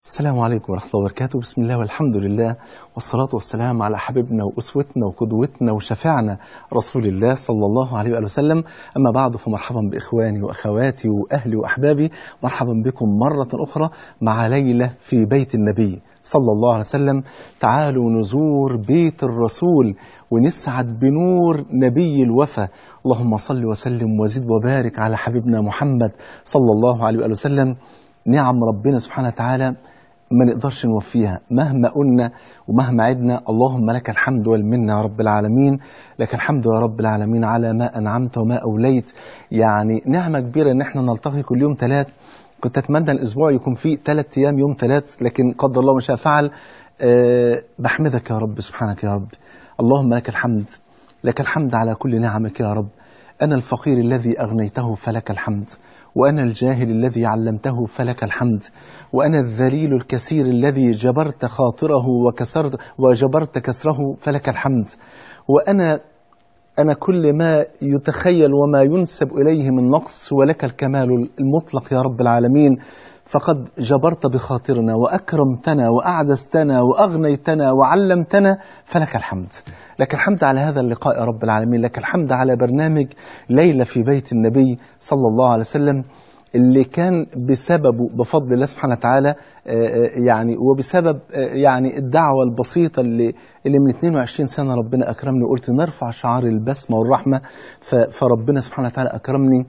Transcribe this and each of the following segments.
السلام عليكم ورحمة الله وبركاته بسم الله والحمد لله والصلاة والسلام على حبيبنا وأسوتنا وقدوتنا وشفعنا رسول الله صلى الله عليه وآله وسلم أما بعد فمرحبا بإخواني وأخواتي وأهلي وأحبابي مرحبا بكم مرة أخرى مع ليلة في بيت النبي صلى الله عليه وسلم تعالوا نزور بيت الرسول ونسعد بنور نبي الوفا اللهم صل وسلم وزد وبارك على حبيبنا محمد صلى الله عليه وآله وسلم نعم ربنا سبحانه وتعالى ما نقدرش نوفيها مهما قلنا ومهما عدنا اللهم لك الحمد والمنة يا رب العالمين لك الحمد يا رب العالمين على ما أنعمت وما أوليت يعني نعمة كبيرة إن احنا نلتقي كل يوم ثلاث كنت أتمنى الأسبوع يكون فيه ثلاث أيام يوم ثلاث لكن قدر الله ما شاء فعل أه بحمدك يا رب سبحانك يا رب اللهم لك الحمد لك الحمد على كل نعمك يا رب أنا الفقير الذي أغنيته فلك الحمد وأنا الجاهل الذي علمته فلك الحمد وأنا الذليل الكثير الذي جبرت خاطره وكسرت وجبرت كسره فلك الحمد وأنا أنا كل ما يتخيل وما ينسب إليه من نقص ولك الكمال المطلق يا رب العالمين فقد جبرت بخاطرنا وأكرمتنا وأعززتنا وأغنيتنا وعلمتنا فلك الحمد لك الحمد على هذا اللقاء يا رب العالمين لك الحمد على برنامج ليلة في بيت النبي صلى الله عليه وسلم اللي كان بسببه بفضل الله سبحانه وتعالى يعني وبسبب يعني الدعوة البسيطة اللي اللي من 22 سنة ربنا أكرمني وقلت نرفع شعار البسمة والرحمة فربنا سبحانه وتعالى أكرمني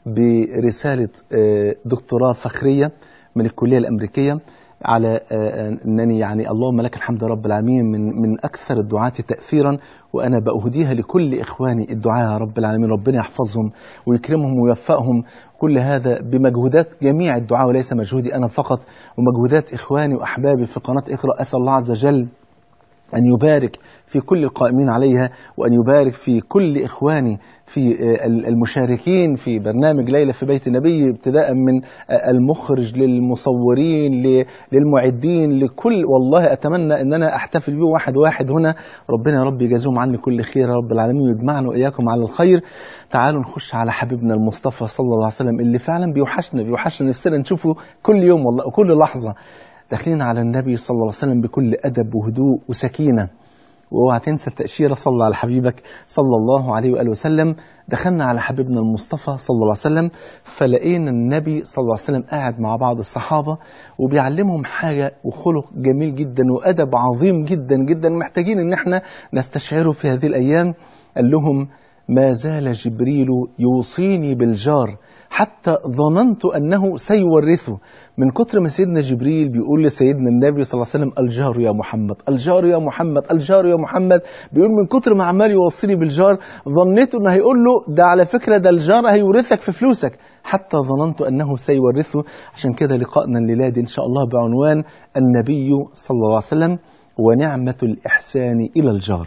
برسالة دكتوراه فخرية من الكلية الأمريكية على أنني يعني اللهم لك الحمد رب العالمين من من أكثر الدعاة تأثيرا وأنا بأهديها لكل إخواني الدعاء يا رب العالمين ربنا يحفظهم ويكرمهم ويوفقهم كل هذا بمجهودات جميع الدعاء وليس مجهودي أنا فقط ومجهودات إخواني وأحبابي في قناة اقرأ أسأل الله عز وجل أن يبارك في كل القائمين عليها وأن يبارك في كل إخواني في المشاركين في برنامج ليلة في بيت النبي ابتداء من المخرج للمصورين للمعدين لكل والله أتمنى أن أنا أحتفل به واحد واحد هنا ربنا يا رب يجازيهم عني كل خير يا رب العالمين ويجمعنا وإياكم على الخير تعالوا نخش على حبيبنا المصطفى صلى الله عليه وسلم اللي فعلا بيوحشنا بيوحشنا نفسنا نشوفه كل يوم والله وكل لحظة داخلين على النبي صلى الله عليه وسلم بكل أدب وهدوء وسكينة واوعى تنسى التأشيرة صلى على حبيبك صلى الله عليه وآله وسلم دخلنا على حبيبنا المصطفى صلى الله عليه وسلم فلقينا النبي صلى الله عليه وسلم قاعد مع بعض الصحابة وبيعلمهم حاجة وخلق جميل جدا وأدب عظيم جدا جدا محتاجين ان احنا نستشعره في هذه الأيام قال لهم ما زال جبريل يوصيني بالجار حتى ظننت أنه سيورثه من كتر ما سيدنا جبريل بيقول لسيدنا النبي صلى الله عليه وسلم الجار يا محمد الجار يا محمد الجار يا محمد بيقول من كتر ما عمال يوصيني بالجار ظنيت أنه هيقول له ده على فكرة ده الجار هيورثك في فلوسك حتى ظننت أنه سيورثه عشان كده لقائنا الليلة دي إن شاء الله بعنوان النبي صلى الله عليه وسلم ونعمة الإحسان إلى الجار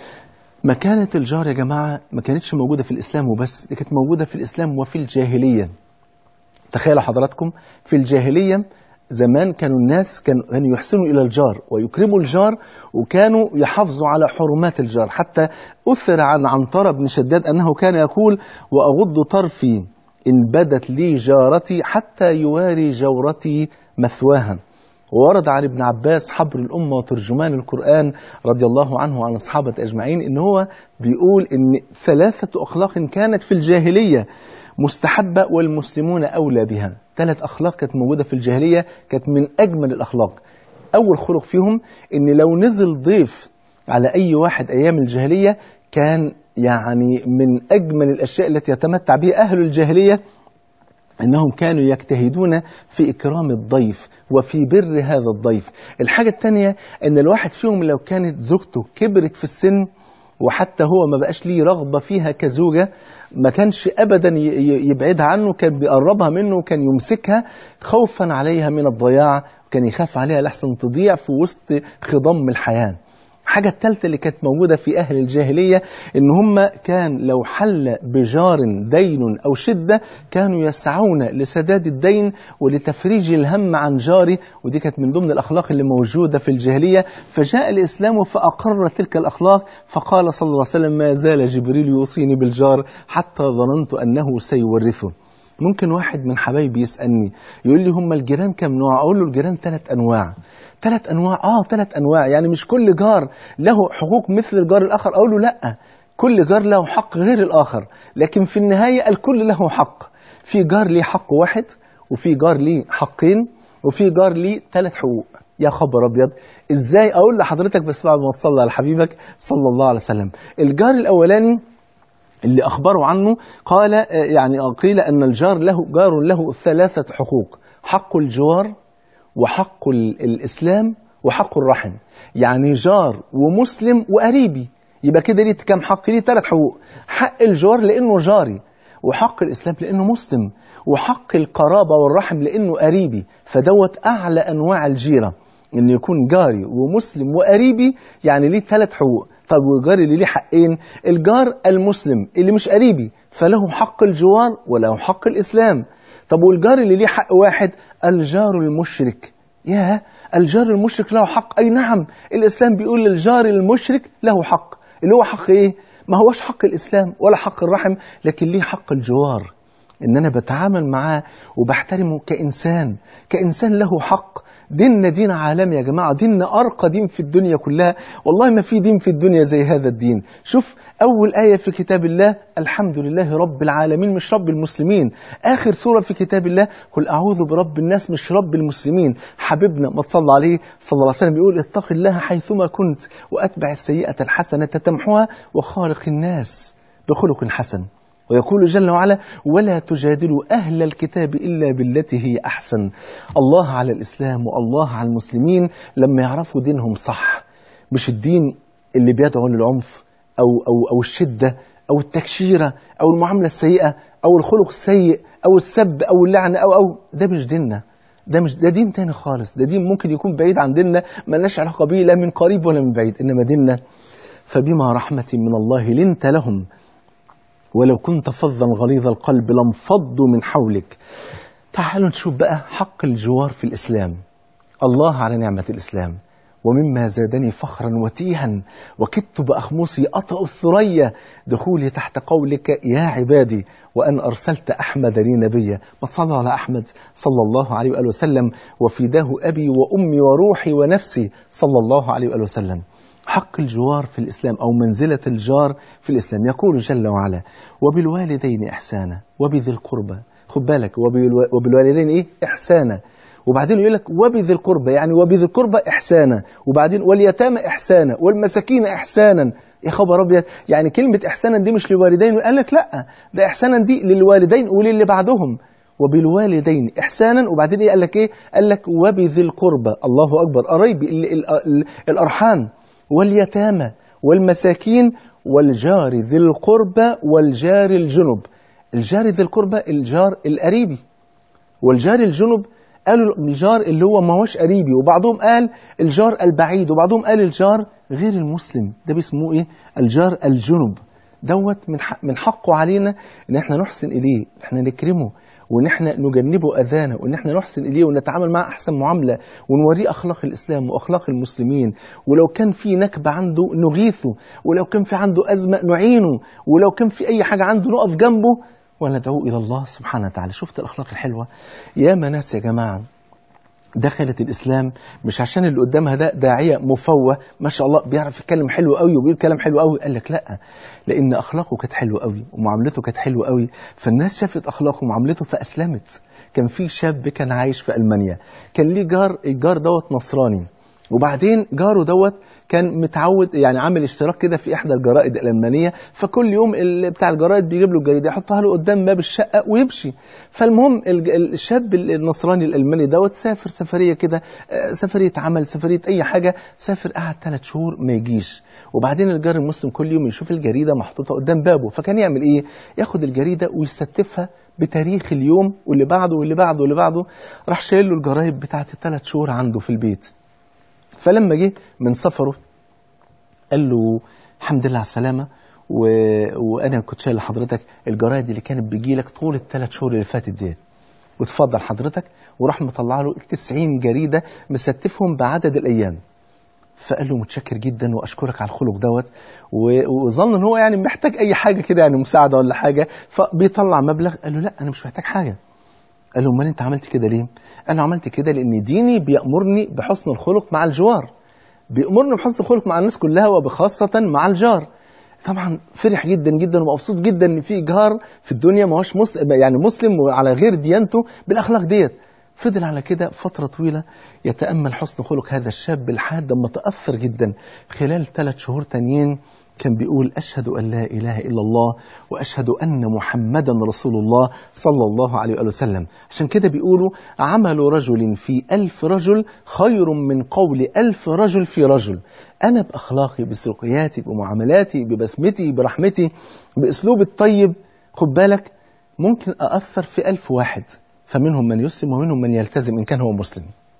مكانة الجار يا جماعة ما كانتش موجودة في الإسلام وبس دي كانت موجودة في الإسلام وفي الجاهلية تخيلوا حضراتكم في الجاهلية زمان كانوا الناس كانوا يحسنوا إلى الجار ويكرموا الجار وكانوا يحافظوا على حرمات الجار حتى أثر عن عنترة بن شداد أنه كان يقول وأغض طرفي إن بدت لي جارتي حتى يواري جورتي مثواها وورد عن ابن عباس حبر الأمة وترجمان القرآن رضي الله عنه وعن أصحابه أجمعين إن هو بيقول إن ثلاثة أخلاق كانت في الجاهلية مستحبة والمسلمون أولى بها ثلاث أخلاق كانت موجودة في الجاهلية كانت من أجمل الأخلاق أول خلق فيهم إن لو نزل ضيف على أي واحد أيام الجاهلية كان يعني من أجمل الأشياء التي يتمتع بها أهل الجاهلية أنهم كانوا يجتهدون في إكرام الضيف وفي بر هذا الضيف الحاجة الثانية أن الواحد فيهم لو كانت زوجته كبرت في السن وحتى هو ما بقاش ليه رغبة فيها كزوجة ما كانش أبدا يبعدها عنه كان بيقربها منه وكان يمسكها خوفا عليها من الضياع كان يخاف عليها لحسن تضيع في وسط خضم الحياة الحاجة الثالثة اللي كانت موجودة في أهل الجاهلية إن هم كان لو حل بجار دين أو شدة كانوا يسعون لسداد الدين ولتفريج الهم عن جاره ودي كانت من ضمن الأخلاق اللي موجودة في الجاهلية فجاء الإسلام فأقر تلك الأخلاق فقال صلى الله عليه وسلم ما زال جبريل يوصيني بالجار حتى ظننت أنه سيورثه ممكن واحد من حبايبي يسألني يقول لي هم الجيران كم نوع أقول له الجيران ثلاث أنواع ثلاث أنواع آه ثلاث أنواع يعني مش كل جار له حقوق مثل الجار الآخر أقول له لأ كل جار له حق غير الآخر لكن في النهاية الكل له حق في جار ليه حق واحد وفي جار ليه حقين وفي جار ليه ثلاث حقوق يا خبر ابيض ازاي اقول لحضرتك بس بعد ما تصلي على حبيبك صلى الله عليه وسلم الجار الاولاني اللي اخبروا عنه قال آه، يعني قيل ان الجار له جار له ثلاثه حقوق حق الجوار وحق ال- الاسلام وحق الرحم يعني جار ومسلم وقريبي يبقى كده ليه كام حق ليه ثلاث حقوق حق الجوار لانه جاري وحق الاسلام لانه مسلم وحق القرابه والرحم لانه قريبي فدوت اعلى انواع الجيره ان يكون جاري ومسلم وقريبي يعني ليه ثلاث حقوق طب والجار اللي ليه حقين الجار المسلم اللي مش قريبي فله حق الجوار وله حق الاسلام طب والجار اللي ليه حق واحد الجار المشرك يا الجار المشرك له حق اي نعم الاسلام بيقول للجار المشرك له حق اللي هو حق ايه ما هوش حق الاسلام ولا حق الرحم لكن ليه حق الجوار ان انا بتعامل معاه وبحترمه كانسان كانسان له حق ديننا دين عالمي يا جماعه ديننا ارقى دين في الدنيا كلها والله ما في دين في الدنيا زي هذا الدين شوف اول ايه في كتاب الله الحمد لله رب العالمين مش رب المسلمين اخر سوره في كتاب الله قل اعوذ برب الناس مش رب المسلمين حبيبنا ما تصلى عليه صلى الله عليه وسلم يقول اتق الله حيثما كنت واتبع السيئه الحسنه تمحوها وخالق الناس بخلق حسن ويقول جل وعلا ولا تجادلوا أهل الكتاب إلا بالتي هي أحسن الله على الإسلام والله على المسلمين لما يعرفوا دينهم صح مش الدين اللي بيدعو للعنف أو, أو, أو الشدة أو التكشيرة أو المعاملة السيئة أو الخلق السيء أو السب أو اللعنة أو أو ده مش ديننا ده مش ده دين تاني خالص ده دين ممكن يكون بعيد عن ديننا ما لناش علاقة بيه لا من قريب ولا من بعيد إنما ديننا فبما رحمة من الله لنت لهم ولو كنت فظا غليظ القلب لانفضوا من حولك تعالوا نشوف بقى حق الجوار في الإسلام الله على نعمة الإسلام ومما زادني فخرا وتيها وكدت بأخمصي أطأ الثريا دخولي تحت قولك يا عبادي وأن أرسلت أحمد لي نبيا ما تصلى على أحمد صلى الله عليه وآله وسلم وفداه أبي وأمي وروحي ونفسي صلى الله عليه وآله وسلم حق الجوار في الإسلام أو منزلة الجار في الإسلام يقول جل وعلا وبالوالدين إحسانا وبذي القربى خد بالك وبالو- وبالوالدين إيه إحسانا وبعدين يقول لك وبذي القربى يعني وبذي القربى إحسانا وبعدين واليتامى إحسانا والمساكين إحسانا يا خبر أبيض يعني كلمة إحسانا دي مش للوالدين قال لك لا ده إحسانا دي للوالدين وللي بعدهم وبالوالدين إحسانا وبعدين إيه قال لك إيه قال لك وبذي القربى الله أكبر قرايبي ال- ال- ال- الأرحام واليتامى والمساكين والجار ذي القربى والجار الجنب الجار ذي القربى الجار القريبي والجار الجنب قالوا الجار اللي هو ما هوش قريبي وبعضهم قال الجار البعيد وبعضهم قال الجار غير المسلم ده بيسموه ايه الجار الجنب دوت من حق من حقه علينا ان احنا نحسن اليه ان احنا نكرمه وان احنا نجنبه اذانا وان احنا نحسن اليه ونتعامل معه احسن معامله ونوريه اخلاق الاسلام واخلاق المسلمين ولو كان في نكبه عنده نغيثه ولو كان في عنده ازمه نعينه ولو كان في اي حاجه عنده نقف جنبه وندعوه الى الله سبحانه وتعالى شفت الاخلاق الحلوه يا ناس يا جماعه دخلت الاسلام مش عشان اللي قدامها ده داعيه مفوه ما شاء الله بيعرف يتكلم حلو قوي وبيقول كلام حلو قوي قال لك لا لان اخلاقه كانت حلوه قوي ومعاملته كانت حلوه قوي فالناس شافت اخلاقه ومعاملته فاسلمت كان في شاب كان عايش في المانيا كان ليه جار الجار دوت نصراني وبعدين جاره دوت كان متعود يعني عامل اشتراك كده في احدى الجرائد الالمانيه فكل يوم ال- بتاع الجرائد بيجيب له الجريده يحطها له قدام باب الشقه ويمشي فالمهم الج- الشاب النصراني الالماني دوت سافر سفريه كده آه، سفريه عمل سفريه اي حاجه سافر قعد ثلاث شهور ما يجيش وبعدين الجار المسلم كل يوم يشوف الجريده محطوطه قدام بابه فكان يعمل ايه ياخد الجريده ويستفها بتاريخ اليوم واللي بعده واللي بعده واللي بعده راح شايل له الجرايد بتاعت الثلاث شهور عنده في البيت فلما جه من سفره قال له الحمد لله على السلامة و... وأنا كنت شايل لحضرتك الجرايد اللي كانت بيجي لك طول الثلاث شهور اللي فاتت ديت وتفضل حضرتك وراح مطلع له 90 جريدة مستفهم بعدد الأيام فقال له متشكر جدا واشكرك على الخلق دوت و- وظن ان هو يعني محتاج اي حاجه كده يعني مساعده ولا حاجه فبيطلع مبلغ قال له لا انا مش محتاج حاجه قال له امال انت عملت كده ليه؟ قال له عملت كده لان ديني بيامرني بحسن الخلق مع الجوار بيأمرني بحسن الخلق مع الناس كلها وبخاصة مع الجار طبعا فرح جدا جدا ومبسوط جدا ان في جار في الدنيا ما هوش مسلم يعني مسلم وعلى غير ديانته بالاخلاق ديت فضل على كده فترة طويلة يتأمل حسن خلق هذا الشاب الحاد لما تأثر جدا خلال ثلاث شهور تانيين كان بيقول أشهد أن لا إله إلا الله وأشهد أن محمدا رسول الله صلى الله عليه وآله وسلم عشان كده بيقولوا عمل رجل في ألف رجل خير من قول ألف رجل في رجل أنا بأخلاقي بسلوكياتي بمعاملاتي ببسمتي برحمتي بأسلوب الطيب خد بالك ممكن أأثر في ألف واحد فمنهم من يسلم ومنهم من يلتزم إن كان هو مسلم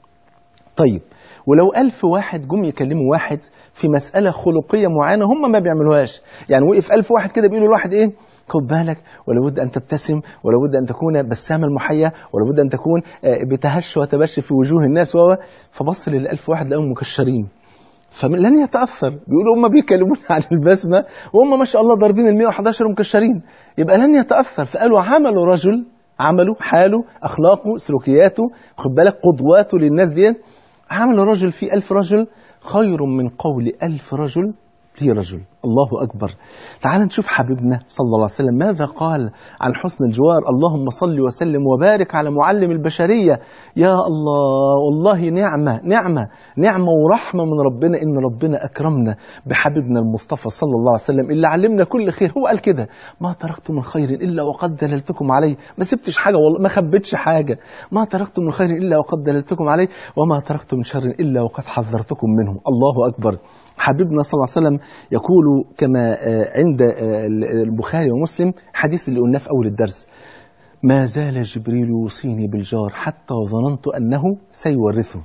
طيب ولو ألف واحد جم يكلموا واحد في مسألة خلقية معينة هم ما بيعملوهاش يعني وقف ألف واحد كده بيقولوا لواحد إيه خد بالك ولا بد أن تبتسم ولا بد أن تكون بسامة المحية ولا بد أن تكون آه، بتهش وتبش في وجوه الناس و فبص للألف واحد لقاهم مكشرين فلن يتأثر بيقولوا هم بيكلمون عن البسمة وهم ما شاء الله ضاربين ال 111 مكشرين يبقى لن يتأثر فقالوا عملوا رجل عمله حاله أخلاقه سلوكياته خد بالك قدواته للناس دي عمل رجل في ألف رجل خير من قول ألف رجل في رجل الله أكبر تعال نشوف حبيبنا صلى الله عليه وسلم ماذا قال عن حسن الجوار اللهم صل وسلم وبارك على معلم البشرية يا الله والله نعمة نعمة نعمة ورحمة من ربنا إن ربنا أكرمنا بحبيبنا المصطفى صلى الله عليه وسلم اللي علمنا كل خير هو قال كده ما تركت من خير إلا وقد دللتكم عليه ما سبتش حاجة والله ما خبيتش حاجة ما تركت من خير إلا وقد دللتكم عليه وما تركت من شر إلا وقد حذرتكم منه الله أكبر حبيبنا صلى الله عليه وسلم يقول كما آه، عند آه، البخاري ومسلم حديث اللي قلناه في أول الدرس ما زال جبريل يوصيني بالجار حتى ظننت أنه سيورثه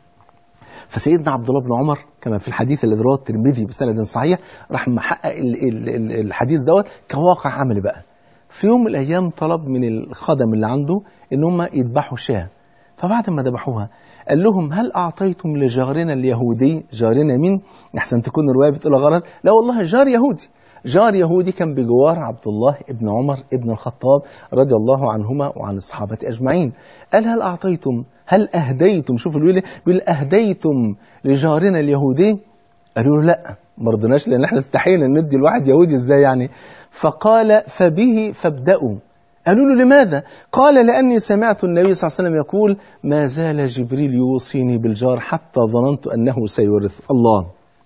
فسيدنا عبد الله بن عمر كما في الحديث الذي رواه الترمذي بسند صحيح راح محقق ال- ال- ال- الحديث دوت كواقع عملي بقى في يوم من الايام طلب من الخدم اللي عنده ان هم يذبحوا شاه فبعد ما ذبحوها قال لهم هل اعطيتم لجارنا اليهودي جارنا مين احسن تكون الروايه بتقول غلط لا والله جار يهودي جار يهودي كان بجوار عبد الله ابن عمر ابن الخطاب رضي الله عنهما وعن الصحابة أجمعين قال هل أعطيتم هل أهديتم شوفوا الويل بيقول أهديتم لجارنا اليهودي قالوا له لا ما رضيناش لأن احنا استحينا ندي الواحد يهودي ازاي يعني فقال فبه فابدأوا قالوا له لماذا؟ قال لأني سمعت النبي صلى الله عليه وسلم يقول ما زال جبريل يوصيني بالجار حتى ظننت أنه سيورث الله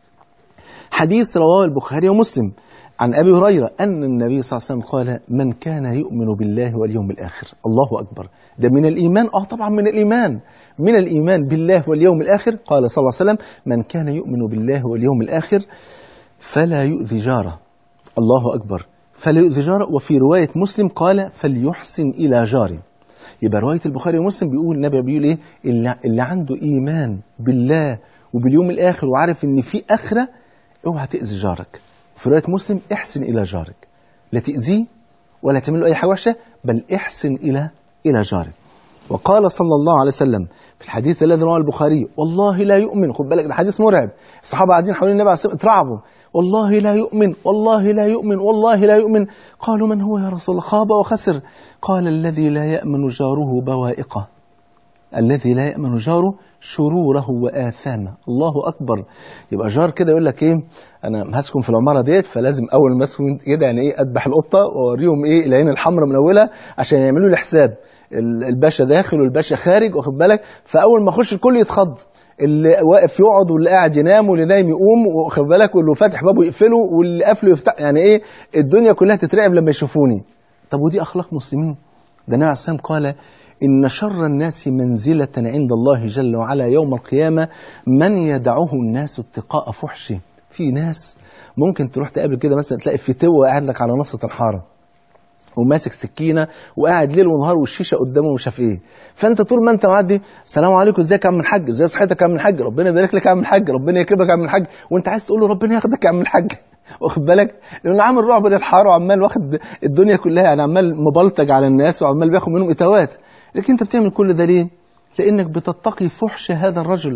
حديث رواه البخاري ومسلم عن أبي هريرة أن النبي صلى الله عليه وسلم قال من كان يؤمن بالله واليوم الآخر الله أكبر ده من الإيمان آه طبعا من الإيمان من الإيمان بالله واليوم الآخر قال صلى الله عليه وسلم من كان يؤمن بالله واليوم الآخر فلا يؤذي جاره الله أكبر فلا يؤذي جاره وفي رواية مسلم قال فليحسن إلى جاره يبقى رواية البخاري ومسلم بيقول النبي بيقول إيه اللي, اللي عنده إيمان بالله وباليوم الآخر وعارف إن في آخرة اوعى تأذي جارك في رواية مسلم احسن إلى جارك لا تأذيه ولا تعمل له أي حاجة وحشة بل احسن إلى إلى جارك وقال صلى الله عليه وسلم في الحديث الذي رواه البخاري والله لا يؤمن خد بالك ده حديث مرعب الصحابة قاعدين حوالين النبي عليه الصلاة والسلام اترعبوا والله لا يؤمن والله لا يؤمن والله لا يؤمن قالوا من هو يا رسول الله خاب وخسر قال الذي لا يأمن جاره بوائقه الذي لا يأمن جاره شروره وآثامه الله أكبر يبقى جار كده يقول لك إيه أنا هسكن في العمارة ديت فلازم أول ما أسكن كده يعني إيه أذبح القطة وأوريهم إيه العين الحمراء من أولها عشان يعملوا لي حساب ال- الباشا داخل والباشا خارج واخد بالك فأول ما أخش الكل يتخض اللي واقف يقعد واللي قاعد ينام واللي نايم يقوم واخد بالك واللي فاتح بابه يقفله واللي قافله يفتح يعني إيه الدنيا كلها تترعب لما يشوفوني طب ودي أخلاق مسلمين ده النبي عليه الصلاة والسلام قال إن شر الناس منزلة عند الله جل وعلا يوم القيامة من يدعه الناس اتقاء فحشه في ناس ممكن تروح تقابل كده مثلا تلاقي فتوة قاعد لك على نصة الحارة وماسك سكينه وقاعد ليل ونهار والشيشه قدامه ومش عارف ايه فانت طول ما انت معدي السلام عليكم ازيك يا عم الحاج ازي صحتك يا عم الحاج ربنا يبارك لك يا عم الحاج ربنا يكرمك يا عم الحاج وانت عايز تقول له ربنا ياخدك يا عم الحاج واخد بالك لانه عامل رعب للحاره وعمال واخد الدنيا كلها يعني عمال مبلطج على الناس وعمال بياخد منهم اتوات لكن انت بتعمل كل ده ليه؟ لانك بتتقي فحش هذا الرجل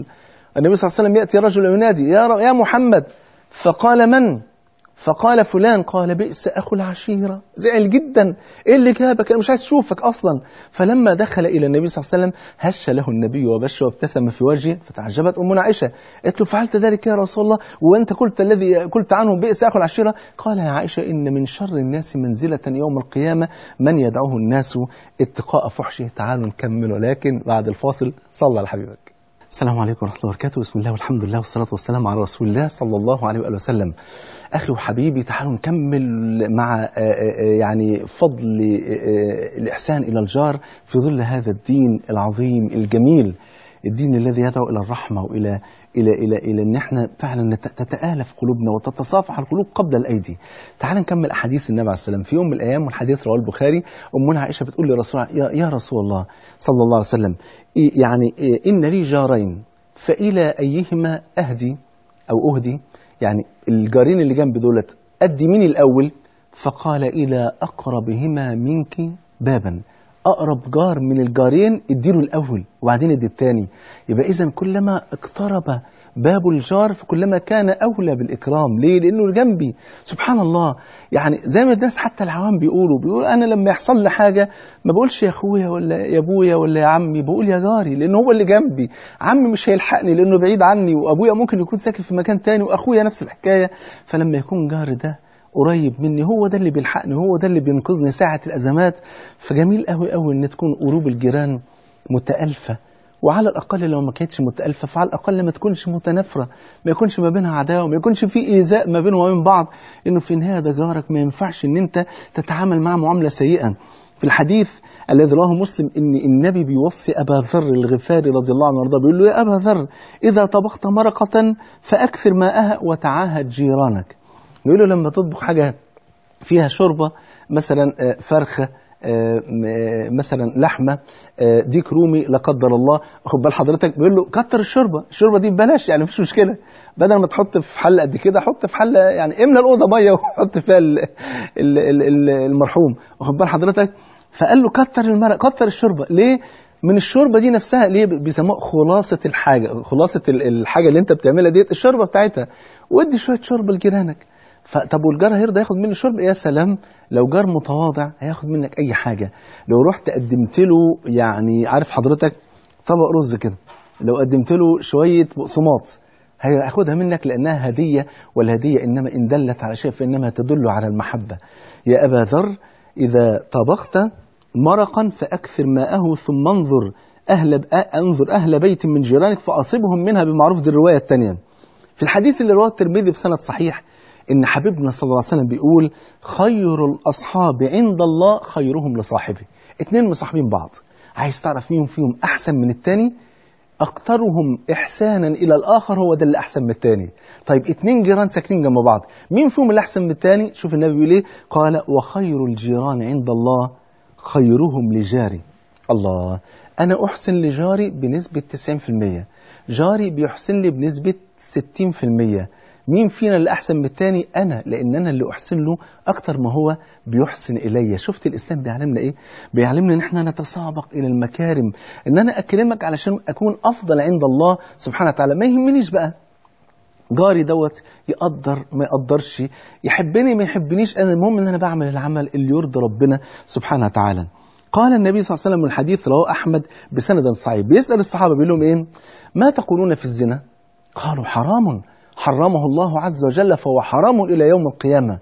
النبي صلى الله عليه وسلم يأتي رجل ينادي يا, ر- يا محمد فقال من فقال فلان قال بئس أخو العشيرة زعل جدا إيه اللي جابك أنا مش عايز أشوفك أصلا فلما دخل إلى النبي صلى الله عليه وسلم هش له النبي وبش وابتسم في وجهه فتعجبت أمنا عائشة قالت له فعلت ذلك يا رسول الله وأنت قلت الذي قلت عنه بئس أخو العشيرة قال يا عائشة إن من شر الناس منزلة يوم القيامة من يدعوه الناس اتقاء فحشه تعالوا نكمل ولكن بعد الفاصل صلى على حبيبك السلام عليكم ورحمة الله وبركاته بسم الله والحمد لله والصلاة والسلام على رسول الله صلى الله عليه وآله وسلم أخي وحبيبي تعالوا نكمل مع آه، آه، يعني فضل آه، آه، الإحسان إلى الجار في ظل هذا الدين العظيم الجميل الدين الذي يدعو إلى الرحمة وإلى إلى إلى إلى إن احنا فعلا نت- تتآلف قلوبنا وتتصافح القلوب قبل الأيدي. تعال نكمل أحاديث النبي عليه السلام في يوم من الأيام والحديث رواه البخاري أمنا عائشة بتقول لرسول الله يا, يا رسول الله صلى الله عليه وسلم إيه يعني إيه إن لي جارين فإلى أيهما أهدي أو أهدي يعني الجارين اللي جنب دولت أدي مين الأول فقال إلى أقربهما منك بابا أقرب جار من الجارين اديله الأول وبعدين ادي الثاني يبقى إذا كلما اقترب باب الجار فكلما كان أولى بالإكرام ليه؟ لأنه جنبي سبحان الله يعني زي ما الناس حتى العوام بيقولوا بيقولوا أنا لما يحصل لي حاجة ما بقولش يا أخويا ولا يا أبويا ولا يا عمي بقول يا جاري لأنه هو اللي جنبي عمي مش هيلحقني لأنه بعيد عني وأبويا ممكن يكون ساكن في مكان تاني وأخويا نفس الحكاية فلما يكون جاري ده قريب مني هو ده اللي بيلحقني هو ده اللي بينقذني ساعة الأزمات فجميل قوي قوي إن تكون قلوب الجيران متألفة وعلى الأقل لو ما كانتش متألفة فعلى الأقل ما تكونش متنافرة ما يكونش ما بينها عداوة ما يكونش في إيذاء ما بينهم وبين بعض إنه في النهاية ده جارك ما ينفعش إن أنت تتعامل معه معاملة سيئة في الحديث الذي رواه مسلم ان النبي بيوصي ابا ذر الغفاري رضي الله عنه وارضاه بيقول له يا ابا ذر اذا طبخت مرقه فاكثر ماءها وتعاهد جيرانك يقول له لما تطبخ حاجه فيها شوربه مثلا آه، فرخه آه، م- آه، مثلا لحمه آه، ديك رومي لا قدر الله خد بال حضرتك بيقول له كتر الشوربه الشوربه دي ببلاش يعني مفيش مشكله بدل ما تحط في حله قد كده حط في حله يعني املى الاوضه ميه وحط فيها ال- ال- ال- ال- المرحوم واخد بال حضرتك فقال له كتر المرق كتر الشوربه ليه من الشوربه دي نفسها ليه بيسموها خلاصه الحاجه خلاصه ال- الحاجه اللي انت بتعملها ديت الشوربه بتاعتها وادي شويه شوربه لجيرانك فطب والجار هيرضى ياخد مني شرب يا سلام لو جار متواضع هياخد منك اي حاجه لو رحت قدمت له يعني عارف حضرتك طبق رز كده لو قدمت له شويه بقسماط هياخدها منك لانها هديه والهديه انما ان دلت على شيء فانما تدل على المحبه يا ابا ذر اذا طبخت مرقا فاكثر ماءه ثم انظر اهل انظر اهل بيت من جيرانك فاصبهم منها بمعروف دي الروايه الثانيه في الحديث اللي رواه الترمذي بسند صحيح ان حبيبنا صلى الله عليه وسلم بيقول خير الاصحاب عند الله خيرهم لصاحبه اتنين مصاحبين بعض عايز تعرف مين فيهم احسن من التاني اكثرهم احسانا الى الاخر هو ده اللي احسن من التاني طيب اتنين جيران ساكنين جنب بعض مين فيهم اللي احسن من التاني شوف النبي بيقول ايه قال وخير الجيران عند الله خيرهم لجاري الله انا احسن لجاري بنسبه 90% جاري بيحسن لي بنسبه 60% مين فينا اللي احسن من التاني انا لان انا اللي احسن له اكتر ما هو بيحسن الي شفت الاسلام بيعلمنا ايه بيعلمنا ان احنا نتسابق الى المكارم ان انا اكرمك علشان اكون افضل عند الله سبحانه وتعالى ما يهمنيش بقى جاري دوت يقدر ما يقدرش يحبني ما يحبنيش انا المهم ان انا بعمل العمل اللي يرضي ربنا سبحانه وتعالى قال النبي صلى الله عليه وسلم من الحديث رواه احمد بسند صحيح بيسال الصحابه بيقول لهم ايه ما تقولون في الزنا قالوا حرام حرمه الله عز وجل فهو حرام إلى يوم القيامة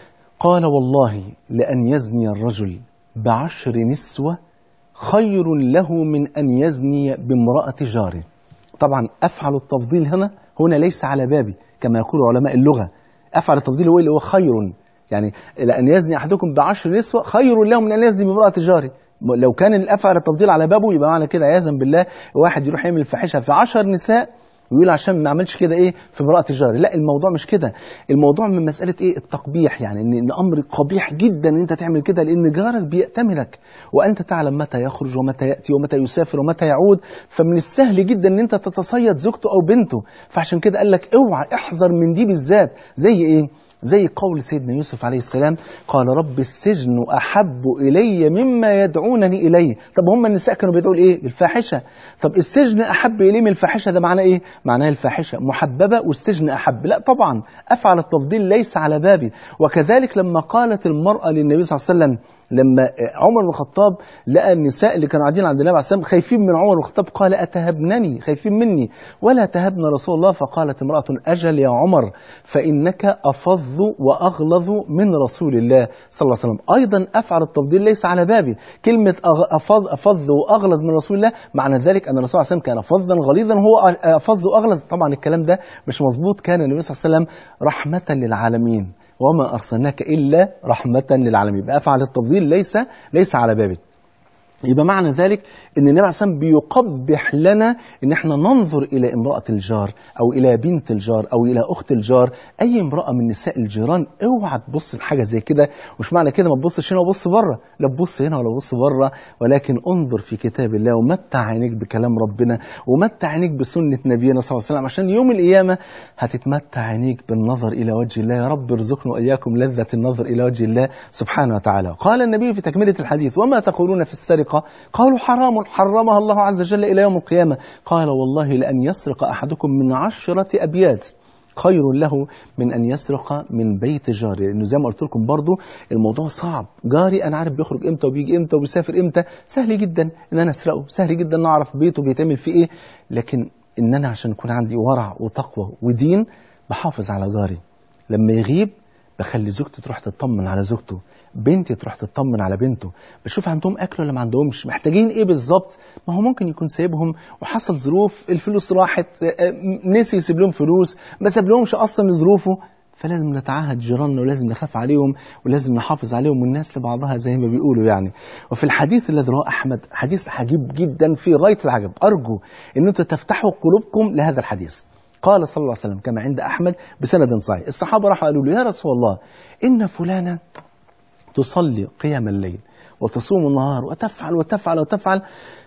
قال والله لأن يزني الرجل بعشر نسوة خير له من أن يزني بامرأة جاره طبعا أفعل التفضيل هنا هنا ليس على بابي كما يقول علماء اللغة أفعل التفضيل هو اللي هو خير يعني لأن يزني أحدكم بعشر نسوة خير له من أن يزني بامرأة جاره لو كان الأفعل التفضيل على بابه يبقى معنى كده عياذا بالله واحد يروح يعمل الفاحشة في عشر نساء ويقول عشان ما اعملش كده ايه في امراه الجار لا الموضوع مش كده الموضوع من مساله ايه التقبيح يعني ان الامر قبيح جدا ان انت تعمل كده لان جارك بيأتمنك وانت تعلم متى يخرج ومتى ياتي ومتى يسافر ومتى يعود فمن السهل جدا ان انت تتصيد زوجته او بنته فعشان كده قال لك اوعى احذر من دي بالذات زي ايه زي قول سيدنا يوسف عليه السلام قال رب السجن أحب إلي مما يدعونني إليه طب هم النساء كانوا بيدعوا لإيه للفاحشة طب السجن أحب إليه من الفاحشة ده معناه إيه معناه الفاحشة محببة والسجن أحب لا طبعا أفعل التفضيل ليس على بابي وكذلك لما قالت المرأة للنبي صلى الله عليه وسلم لما عمر بن الخطاب لقى النساء اللي كانوا قاعدين عند النبي عليه السلام خايفين من عمر بن الخطاب قال أتهبنني خايفين مني ولا تهبن رسول الله فقالت امرأة أجل يا عمر فإنك أفظ وأغلظ من رسول الله صلى الله عليه وسلم أيضا أفعل التفضيل ليس على بابي كلمة أفظ, أفظ وأغلظ من رسول الله معنى ذلك أن الرسول صلى الله عليه وسلم كان فظا غليظا هو أفظ وأغلظ طبعا الكلام ده مش مظبوط كان النبي صلى الله عليه وسلم رحمة للعالمين وما أرسلناك إلا رحمة للعالمين يبقى أفعل التفضيل ليس ليس على بابك يبقى معنى ذلك ان النبي عليه الصلاه والسلام بيقبح لنا ان احنا ننظر الى امراه الجار او الى بنت الجار او الى اخت الجار اي امراه من نساء الجيران اوعى تبص لحاجه زي كده مش معنى كده ما تبصش هنا وبص بره لا تبص هنا ولا تبص بره ولكن انظر في كتاب الله ومتع عينيك بكلام ربنا ومتع عينيك بسنه نبينا صلى الله عليه وسلم عشان يوم القيامه هتتمتع عينيك بالنظر الى وجه الله يا رب ارزقنا واياكم لذه النظر الى وجه الله سبحانه وتعالى قال النبي في تكمله الحديث وما تقولون في السرقه قالوا حرام حرمها الله عز وجل إلى يوم القيامة قال والله لأن يسرق أحدكم من عشرة أبيات خير له من أن يسرق من بيت جاري لأنه زي ما قلت لكم برضو الموضوع صعب جاري أنا عارف بيخرج إمتى وبيجي إمتى وبيسافر إمتى سهل جدا إن أنا أسرقه سهل جدا أن أعرف بيته بيتعمل فيه إيه لكن إن أنا عشان يكون عندي ورع وتقوى ودين بحافظ على جاري لما يغيب بخلي زوجتي تروح تطمن على زوجته بنتي تروح تطمن على بنته بشوف عندهم اكل ولا ما عندهمش محتاجين ايه بالظبط ما هو ممكن يكون سايبهم وحصل ظروف الفلوس راحت نسي يسيب لهم فلوس ما ساب لهمش اصلا ظروفه فلازم نتعهد جيراننا ولازم نخاف عليهم ولازم نحافظ عليهم والناس لبعضها زي ما بيقولوا يعني وفي الحديث الذي رواه احمد حديث عجيب جدا في غايه العجب ارجو ان انتم تفتحوا قلوبكم لهذا الحديث قال صلى الله عليه وسلم كما عند أحمد بسند صحيح الصحابة راحوا قالوا له يا رسول الله إن فلانة تصلي قيام الليل وتصوم النهار وتفعل وتفعل وتفعل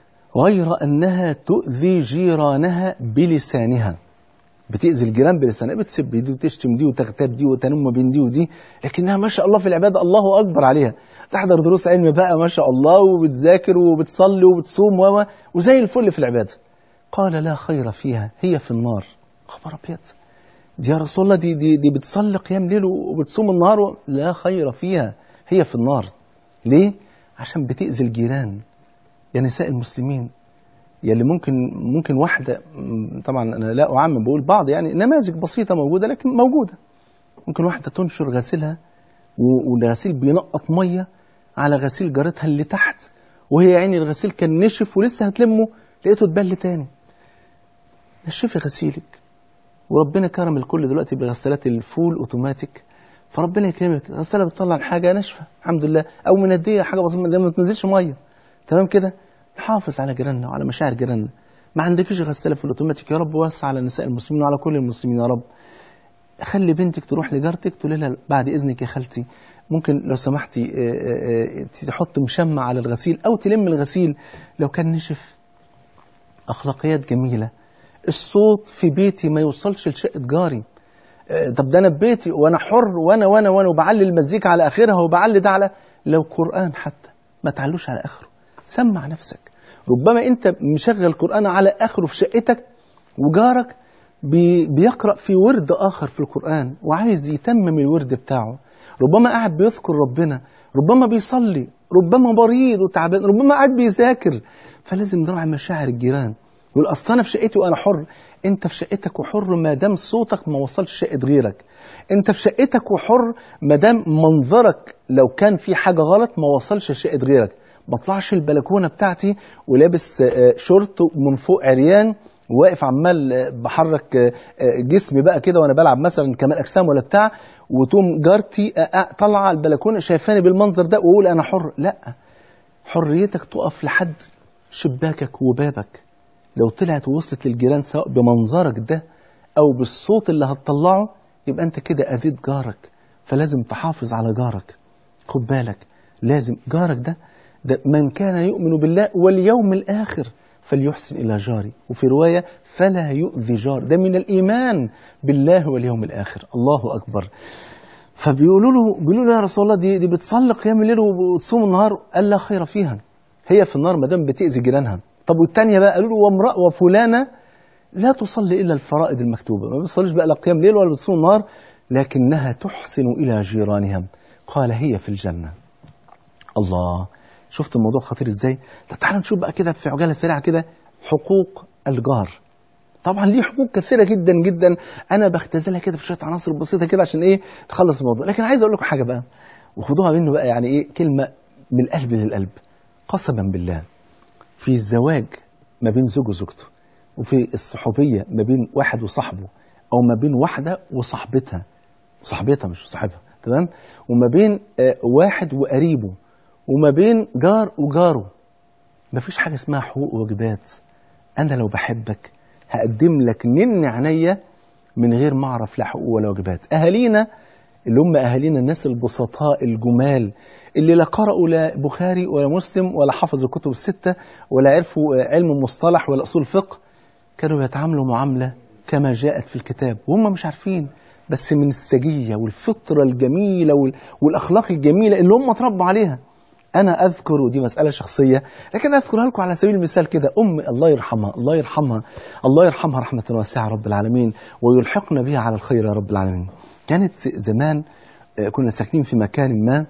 غير أنها تؤذي جيرانها بلسانها بتأذي الجيران بلسانها بتسب دي وتشتم دي وتغتاب دي وتنم بين دي ودي لكنها ما شاء الله في العبادة الله أكبر عليها تحضر دروس علم بقى ما شاء الله وبتذاكر وبتصلي وبتصوم و وزي الفل في العبادة قال لا خير فيها هي في النار خبر ابيض دي يا رسول الله دي دي دي بتصلي قيام ليل وبتصوم النهار و... لا خير فيها هي في النار ليه عشان بتأذي الجيران يا نساء المسلمين يا اللي ممكن ممكن واحده طبعا انا لا اعمم بقول بعض يعني نماذج بسيطه موجوده لكن موجوده ممكن واحده تنشر غسيلها والغسيل بينقط ميه على غسيل جارتها اللي تحت وهي عيني الغسيل كان نشف ولسه هتلمه لقيته اتبل تاني نشفي غسيلك وربنا كرم الكل دلوقتي بغسالات الفول اوتوماتيك فربنا يكرمك غساله بتطلع الحاجه ناشفه الحمد لله او منديه حاجه بسيطه ما تنزلش ميه تمام كده نحافظ على جيراننا وعلى مشاعر جيراننا ما عندكش غساله في الاوتوماتيك يا رب وسع على نساء المسلمين وعلى كل المسلمين يا رب خلي بنتك تروح لجارتك تقول لها بعد اذنك يا خالتي ممكن لو سمحتي تحط مشمع على الغسيل او تلم الغسيل لو كان نشف اخلاقيات جميله الصوت في بيتي ما يوصلش لشقه جاري طب ده انا في بيتي وانا حر وانا وانا وانا وبعلي المزيكا على اخرها وبعلي ده على لو قران حتى ما تعلوش على اخره سمع نفسك ربما انت مشغل قران على اخره في شقتك وجارك بي بيقرا في ورد اخر في القران وعايز يتمم الورد بتاعه ربما قاعد بيذكر ربنا ربما بيصلي ربما مريض وتعبان ربما قاعد بيذاكر فلازم نراعي مشاعر الجيران يقول اصل انا في شقتي وانا حر انت في شقتك وحر ما دام صوتك ما وصلش شقه غيرك انت في شقتك وحر ما دام منظرك لو كان في حاجه غلط ما وصلش شقه غيرك ما اطلعش البلكونه بتاعتي ولابس شورت من فوق عريان واقف عمال بحرك جسمي بقى كده وانا بلعب مثلا كمال اجسام ولا بتاع وتقوم جارتي طالعه على البلكونه شايفاني بالمنظر ده واقول انا حر لا حريتك تقف لحد شباكك وبابك لو طلعت ووصلت للجيران سواء بمنظرك ده او بالصوت اللي هتطلعه يبقى انت كده اذيت جارك فلازم تحافظ على جارك خد بالك لازم جارك ده ده من كان يؤمن بالله واليوم الاخر فليحسن الى جاري وفي روايه فلا يؤذي جار ده من الايمان بالله واليوم الاخر الله اكبر فبيقولوا له بيقولوا له يا رسول الله دي دي بتصلي قيام الليل وتصوم النهار قال لا خير فيها هي في النار ما دام بتاذي جيرانها طب والثانيه بقى قالوا له وامراه وفلانه لا تصلي الا الفرائض المكتوبه ما بتصليش بقى لا قيام ليل ولا بتصوم النهار لكنها تحسن الى جيرانها قال هي في الجنه الله شفت الموضوع خطير ازاي طب تعالوا نشوف بقى كده في عجاله سريعه كده حقوق الجار طبعا ليه حقوق كثيره جدا جدا انا بختزلها كده في شويه عناصر بسيطه كده عشان ايه نخلص الموضوع لكن عايز اقول لكم حاجه بقى وخدوها منه بقى يعني ايه كلمه من القلب للقلب قسما بالله في الزواج ما بين زوج وزوجته وفي الصحوبيه ما بين واحد وصاحبه او ما بين واحده وصاحبتها صاحبتها مش صاحبها تمام وما بين آه واحد وقريبه وما بين جار وجاره مفيش حاجه اسمها حقوق وواجبات انا لو بحبك هقدم لك نن عينيا من غير ما اعرف لا حقوق ولا واجبات اهالينا اللي هم اهالينا الناس البسطاء الجمال اللي لا قرأوا لا بخاري ولا مسلم ولا حفظوا الكتب الستة ولا عرفوا علم المصطلح ولا أصول فقه كانوا يتعاملوا معاملة كما جاءت في الكتاب وهم مش عارفين بس من السجية والفطرة الجميلة والأخلاق الجميلة اللي هم اتربوا عليها أنا أذكر ودي مسألة شخصية لكن أذكرها لكم على سبيل المثال كده أم الله يرحمها الله يرحمها الله يرحمها رحمة واسعة رب العالمين ويلحقنا بها على الخير يا رب العالمين كانت زمان كنا ساكنين في مكان ما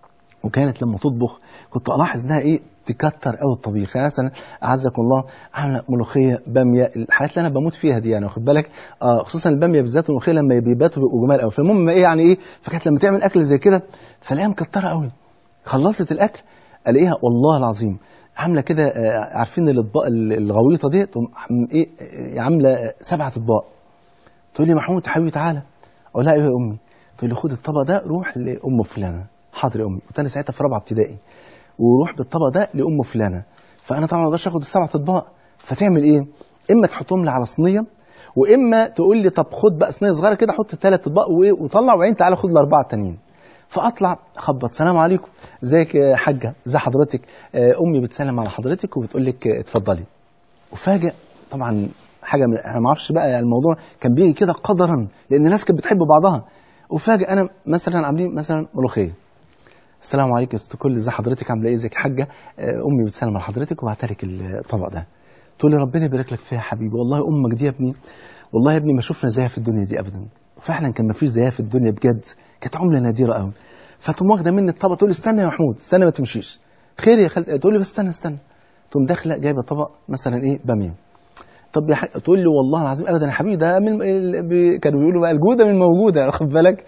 وكانت لما تطبخ كنت الاحظ انها ايه تكتر قوي الطبيخ يعني مثلا اعزكم الله عامله ملوخيه باميه الحاجات اللي انا بموت فيها دي يعني واخد بالك آه خصوصا الباميه بالذات والملوخيه لما بيباتوا بيبقوا جمال قوي فالمهم ايه يعني ايه فكانت لما تعمل اكل زي كده فلاقيها مكتره قوي خلصت الاكل الاقيها والله العظيم عامله كده آه عارفين الاطباق الغويطه دي تقوم ايه عامله سبعه اطباق تقول لي محمود حبيبي تعالى اقول لها ايه يا امي تقول لي خد الطبق ده روح لام فلانه حاضر يا امي كنت انا ساعتها في رابعه ابتدائي وروح بالطبق ده لام فلانه فانا طبعا ما اقدرش اخد السبع اطباق فتعمل ايه اما تحطهم لي على صينيه واما تقول لي طب خد بقى صينيه صغيره كده حط ثلاث اطباق وطلع وبعدين تعالى خد الاربعه التانيين فاطلع اخبط سلام عليكم ازيك يا حاجه ازي حضرتك امي بتسلم على حضرتك وبتقول لك اتفضلي وفاجئ طبعا حاجه من انا ما اعرفش بقى يعني الموضوع كان بيجي كده قدرا لان الناس كانت بتحب بعضها وفاجئ انا مثلا عاملين مثلا ملوخيه السلام عليكم يا ست كل ازي حضرتك عامله ايه ازيك يا حاجه امي بتسلم على حضرتك وبعتلك الطبق ده تقول لي ربنا يبارك لك فيها يا حبيبي والله امك دي يا ابني والله يا ابني ما شفنا زيها في الدنيا دي ابدا فعلا كان ما فيش زيها في الدنيا بجد كانت عمله نادره قوي فتقوم واخده مني الطبق تقول لي استنى يا محمود استنى ما تمشيش خير يا خالد تقول لي بس استنى استنى تقوم داخله جايبه طبق مثلا ايه باميه طب يا حاج تقول لي والله العظيم ابدا يا حبيبي ده من كانوا بيقولوا بقى الجوده من موجوده واخد بالك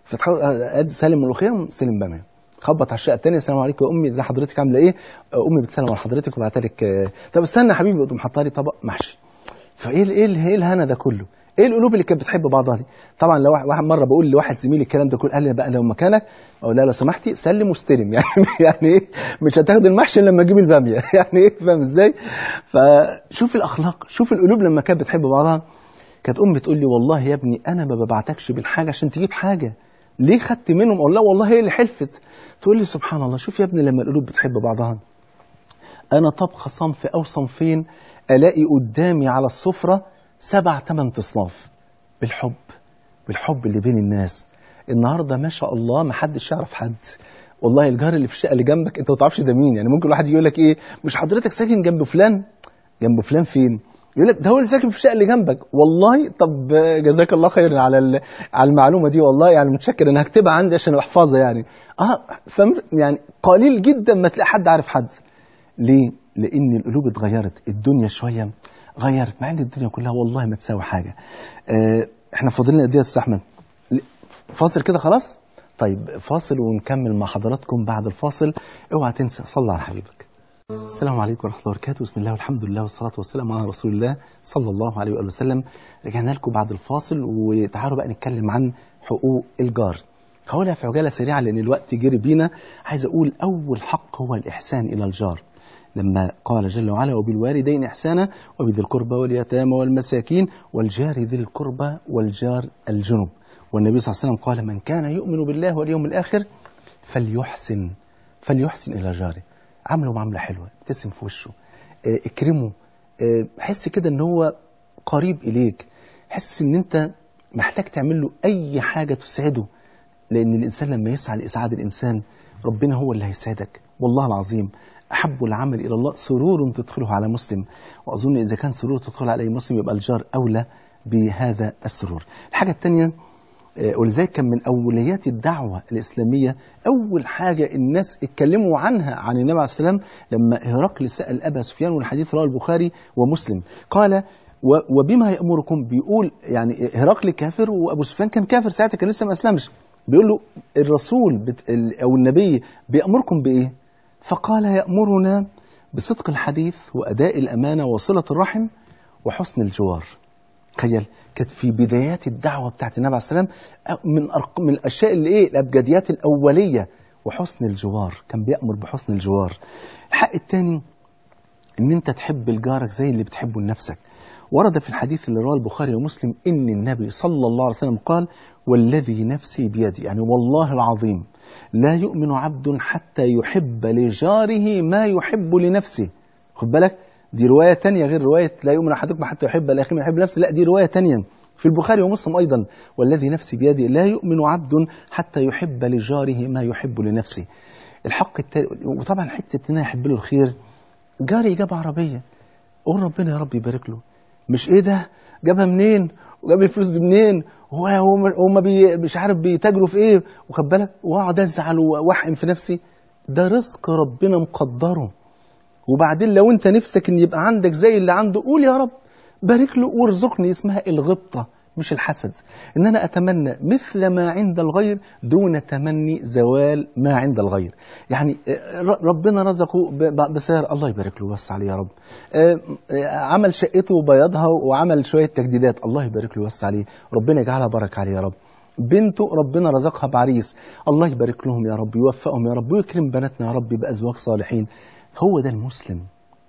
فتحط سالم ملوخيه سالم باميه خبط على الشقه الثانيه السلام عليكم يا امي ازي حضرتك عامله ايه امي بتسلم على حضرتك وبعت لك طب استنى يا حبيبي تقوم حاطه لي طبق محشي فايه ايه ايه الهنا ده كله ايه القلوب اللي كانت بتحب بعضها دي طبعا لو واحد مره بقول لواحد زميلي الكلام ده كله قال لي بقى لو مكانك اقول لها لو سمحتي سلم واستلم يعني يعني ايه مش هتاخد المحشي لما اجيب الباميه يعني ايه فاهم ازاي فشوف الاخلاق شوف القلوب لما كانت بتحب بعضها كانت امي تقول لي والله يا ابني انا ما ببعتكش بالحاجه عشان تجيب حاجه ليه خدت منهم اقول لها والله هي اللي حلفت تقول لي سبحان الله شوف يا ابني لما القلوب بتحب بعضها انا طبخه صنف او صنفين الاقي قدامي على السفره سبع ثمان تصناف بالحب بالحب اللي بين الناس النهارده ما شاء الله ما حدش يعرف حد والله الجار اللي في الشقه اللي جنبك انت ما تعرفش ده مين يعني ممكن واحد يقول لك ايه مش حضرتك ساكن جنب فلان جنب فلان فين يقول لك ده هو اللي ساكن في الشقه اللي جنبك والله طب جزاك الله خير على على المعلومه دي والله يعني متشكر انا هكتبها عندي عشان احفظها يعني اه فم يعني قليل جدا ما تلاقي حد عارف حد ليه لان القلوب اتغيرت الدنيا شويه غيرت مع ان الدنيا كلها والله ما تساوي حاجه آه احنا فاضلنا قد ايه يا استاذ احمد فاصل كده خلاص طيب فاصل ونكمل مع حضراتكم بعد الفاصل اوعى تنسى صلى على حبيبك السلام عليكم ورحمه الله وبركاته بسم الله والحمد لله والصلاه والسلام على رسول الله صلى الله عليه واله وسلم رجعنا لكم بعد الفاصل وتعالوا بقى نتكلم عن حقوق الجار هقولها في عجاله سريعه لان الوقت جري بينا عايز اقول اول حق هو الاحسان الى الجار لما قال جل وعلا وبالوالدين إحسانا وبذي القربى واليتامى والمساكين والجار ذي القربى والجار الجنب والنبي صلى الله عليه وسلم قال من كان يؤمن بالله واليوم الآخر فليحسن فليحسن إلى جاره عامله معاملة حلوة ابتسم في وشه اه اكرمه اه حس كده ان هو قريب إليك حس ان انت محتاج تعمل له أي حاجة تسعده لأن الإنسان لما يسعى لإسعاد الإنسان ربنا هو اللي هيسعدك والله العظيم أحب العمل إلى الله سرور تدخله على مسلم وأظن إذا كان سرور تدخله على أي مسلم يبقى الجار أولى بهذا السرور الحاجة الثانية ولذلك كان من أوليات الدعوة الإسلامية أول حاجة الناس اتكلموا عنها عن النبي عليه السلام لما هرقل سأل أبا سفيان والحديث رواه البخاري ومسلم قال وبما يأمركم بيقول يعني هرقل كافر وأبو سفيان كان كافر ساعتها كان لسه ما أسلمش بيقول له الرسول بت أو النبي بيأمركم بإيه فقال يأمرنا بصدق الحديث وأداء الأمانة وصلة الرحم وحسن الجوار تخيل كانت في بدايات الدعوة بتاعت النبي عليه السلام من أرق... من الأشياء اللي إيه الأبجديات الأولية وحسن الجوار كان بيأمر بحسن الجوار الحق الثاني إن أنت تحب الجارك زي اللي بتحبه لنفسك ورد في الحديث اللي رواه البخاري ومسلم إن النبي صلى الله عليه وسلم قال والذي نفسي بيدي يعني والله العظيم لا يؤمن عبد حتى يحب لجاره ما يحب لنفسه خد بالك دي رواية تانية غير رواية لا يؤمن أحدكم حتى يحب الآخر ما يحب نفسه لا دي رواية تانية في البخاري ومسلم أيضا والذي نفسي بيده لا يؤمن عبد حتى يحب لجاره ما يحب لنفسه الحق التالي وطبعا حتة إن أنا أحب له الخير جاري جاب عربية قول ربنا يا رب يبارك له مش إيه ده جابها منين وجاب الفلوس دي منين هو هم بي مش عارف بيتاجروا في ايه وخد بالك واقعد ازعل واحقن في نفسي ده رزق ربنا مقدره وبعدين لو انت نفسك ان يبقى عندك زي اللي عنده قول يا رب بارك له وارزقني اسمها الغبطه مش الحسد ان انا اتمنى مثل ما عند الغير دون تمني زوال ما عند الغير يعني ربنا رزقه بسيارة الله يبارك له وسع عليه يا رب عمل شقته وبيضها وعمل شوية تجديدات الله يبارك له وسع عليه ربنا يجعلها بركة عليه يا رب بنته ربنا رزقها بعريس الله يبارك لهم يا رب يوفقهم يا رب ويكرم بناتنا يا رب بأزواج صالحين هو ده المسلم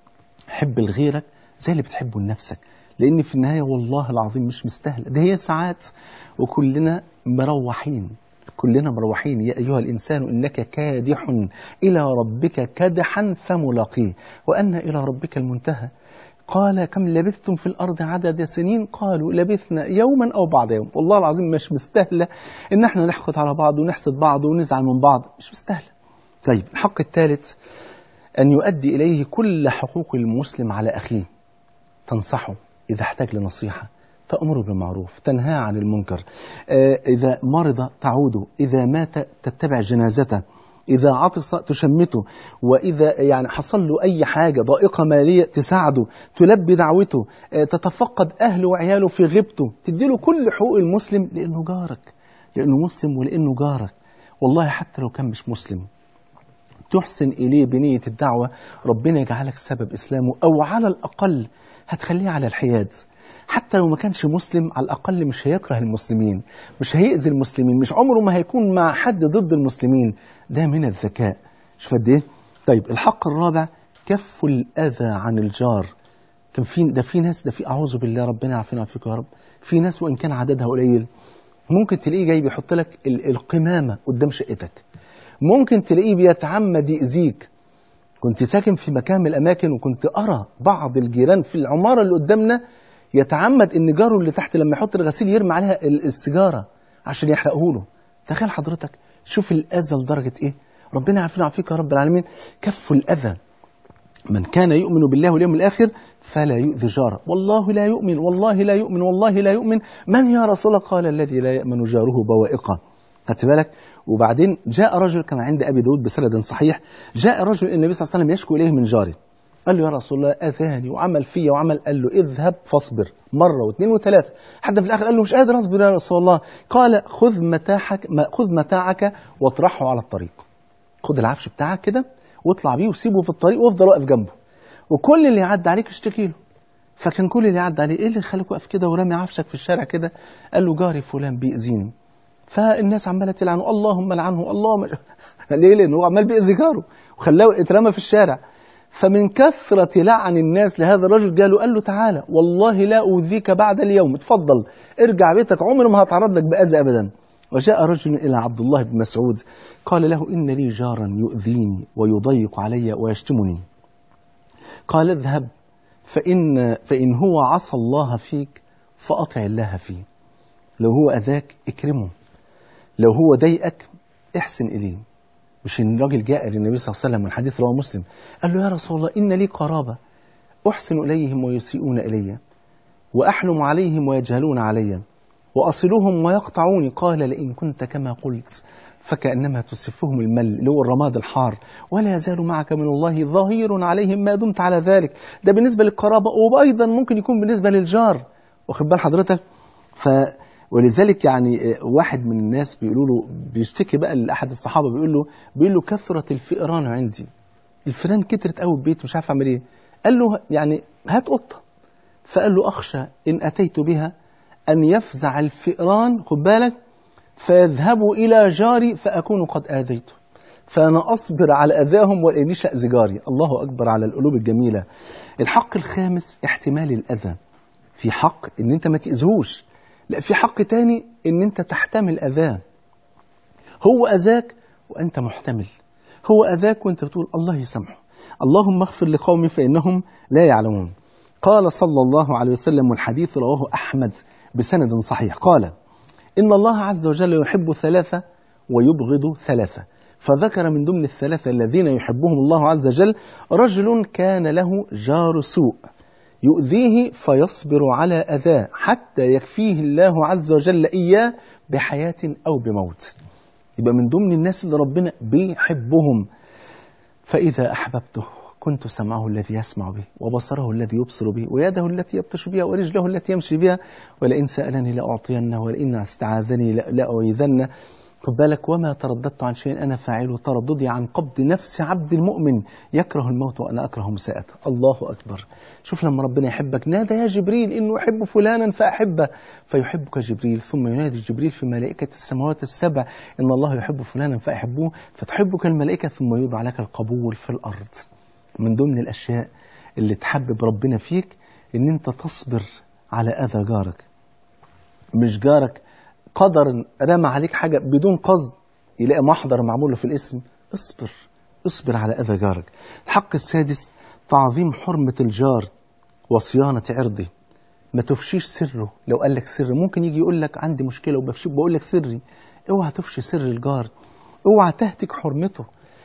حب لغيرك زي اللي بتحبه لنفسك لأن في النهاية والله العظيم مش مستاهلة ده هي ساعات وكلنا مروحين كلنا مروحين يا أيها الإنسان إنك كادح إلى ربك كدحا فملاقيه وأن إلى ربك المنتهى قال كم لبثتم في الأرض عدد سنين قالوا لبثنا يوما أو بعض يوم والله العظيم مش مستاهلة إن احنا نحقد على بعض ونحسد بعض ونزعل من بعض مش مستاهلة طيب الحق الثالث أن يؤدي إليه كل حقوق المسلم على أخيه تنصحه إذا احتاج لنصيحة تأمره بالمعروف تنهى عن المنكر إذا مرض تعوده إذا مات تتبع جنازته إذا عطس تشمته وإذا يعني حصل له أي حاجة ضائقة مالية تساعده تلبي دعوته تتفقد أهله وعياله في غيبته تديله كل حقوق المسلم لأنه جارك لأنه مسلم ولأنه جارك والله حتى لو كان مش مسلم تحسن إليه بنية الدعوة ربنا يجعلك سبب إسلامه أو على الأقل هتخليه على الحياد حتى لو ما كانش مسلم على الأقل مش هيكره المسلمين مش هيأذي المسلمين مش عمره ما هيكون مع حد ضد المسلمين ده من الذكاء شوف قد ايه طيب الحق الرابع كف الأذى عن الجار كان في ده في ناس ده في أعوذ بالله ربنا يعافينا ويعافيك يا رب في ناس وإن كان عددها قليل ممكن تلاقيه جاي بيحط لك القمامة قدام شقتك ممكن تلاقيه بيتعمد يأذيك كنت ساكن في مكان من الأماكن وكنت أرى بعض الجيران في العمارة اللي قدامنا يتعمد إن جاره اللي تحت لما يحط الغسيل يرمي عليها السيجارة عشان يحرقه له تخيل حضرتك شوف الأذى لدرجة إيه ربنا يعافينا ويعافيك يا رب العالمين كف الأذى من كان يؤمن بالله واليوم الآخر فلا يؤذي جاره والله لا يؤمن والله لا يؤمن والله لا يؤمن من يا رسول الله قال الذي لا يأمن جاره بوائقه خدت بالك وبعدين جاء رجل كما عند أبي داود بسند صحيح جاء رجل النبي صلى الله عليه وسلم يشكو إليه من جاره قال له يا رسول الله أذاني وعمل فيا وعمل قال له اذهب فاصبر مرة واثنين وثلاثة حتى في الآخر قال له مش قادر أصبر يا رسول الله قال خذ متاعك خذ متاعك واطرحه على الطريق خذ العفش بتاعك كده واطلع بيه وسيبه في الطريق وافضل واقف جنبه وكل اللي يعدي عليك اشتكي له فكان كل اللي يعدي عليه ايه اللي خليك واقف كده ورامي عفشك في الشارع كده قال له جاري فلان بيأذيني فالناس عماله تلعنه اللهم لعنه اللهم ليه لانه هو عمال بيأذي جاره وخلاه اترمى في الشارع فمن كثرة لعن الناس لهذا الرجل قالوا قال له تعالى والله لا أوذيك بعد اليوم اتفضل ارجع بيتك عمر ما هتعرض لك بأذى أبدا وجاء رجل إلى عبد الله بن مسعود قال له إن لي جارا يؤذيني ويضيق علي ويشتمني قال اذهب فإن, فإن هو عصى الله فيك فأطع الله فيه لو هو أذاك اكرمه لو هو ضايقك احسن إليه مش إن الراجل جاء للنبي صلى الله عليه وسلم من حديث رواه مسلم قال له يا رسول الله إن لي قرابة أحسن إليهم ويسيئون إلي وأحلم عليهم ويجهلون علي وأصلهم ويقطعوني قال لئن كنت كما قلت فكأنما تسفهم المل اللي هو الرماد الحار ولا يزال معك من الله ظهير عليهم ما دمت على ذلك ده بالنسبة للقرابة وأيضا ممكن يكون بالنسبة للجار واخد بال حضرتك ف ولذلك يعني واحد من الناس بيقولوا له بيشتكي بقى لأحد الصحابة بيقول له بيقول له كثرة الفئران عندي الفئران كترت قوي البيت مش عارف اعمل ايه قال له يعني هات قطة فقال له أخشى إن أتيت بها أن يفزع الفئران خد بالك فيذهبوا إلى جاري فأكون قد آذيته فأنا أصبر على أذاهم وإني شأز جاري الله أكبر على القلوب الجميلة الحق الخامس احتمال الأذى في حق إن أنت ما تأذوش لا في حق تاني إن أنت تحتمل أذاه هو أذاك وأنت محتمل هو أذاك وأنت بتقول الله يسامحه اللهم اغفر لقومي فإنهم لا يعلمون قال صلى الله عليه وسلم والحديث رواه أحمد بسند صحيح قال إن الله عز وجل يحب ثلاثة ويبغض ثلاثة فذكر من ضمن الثلاثة الذين يحبهم الله عز وجل رجل كان له جار سوء يؤذيه فيصبر على أذاه حتى يكفيه الله عز وجل إياه بحياة أو بموت يبقى من ضمن الناس اللي ربنا بيحبهم فإذا أحببته كنت سمعه الذي يسمع به وبصره الذي يبصر به ويده التي يبطش بها ورجله التي يمشي بها ولئن سألني لأعطينه ولئن استعاذني لأعيذنه خد بالك وما ترددت عن شيء أنا فاعله ترددي عن قبض نفس عبد المؤمن يكره الموت وأنا أكره مساءته الله أكبر شوف لما ربنا يحبك نادى يا جبريل إنه يحب فلانا فأحبه فيحبك جبريل ثم ينادي جبريل في ملائكة السماوات السبع إن الله يحب فلانا فأحبوه فتحبك الملائكة ثم يوضع لك القبول في الأرض من ضمن الأشياء اللي تحبب ربنا فيك إن أنت تصبر على أذى جارك مش جارك قدر رمى عليك حاجة بدون قصد يلاقي محضر معمول له في الاسم اصبر اصبر على أذى جارك الحق السادس تعظيم حرمة الجار وصيانة عرضه ما تفشيش سره لو قال لك سر ممكن يجي يقول لك عندي مشكلة وبفشي بقول لك سري اوعى تفشي سر الجار اوعى تهتك حرمته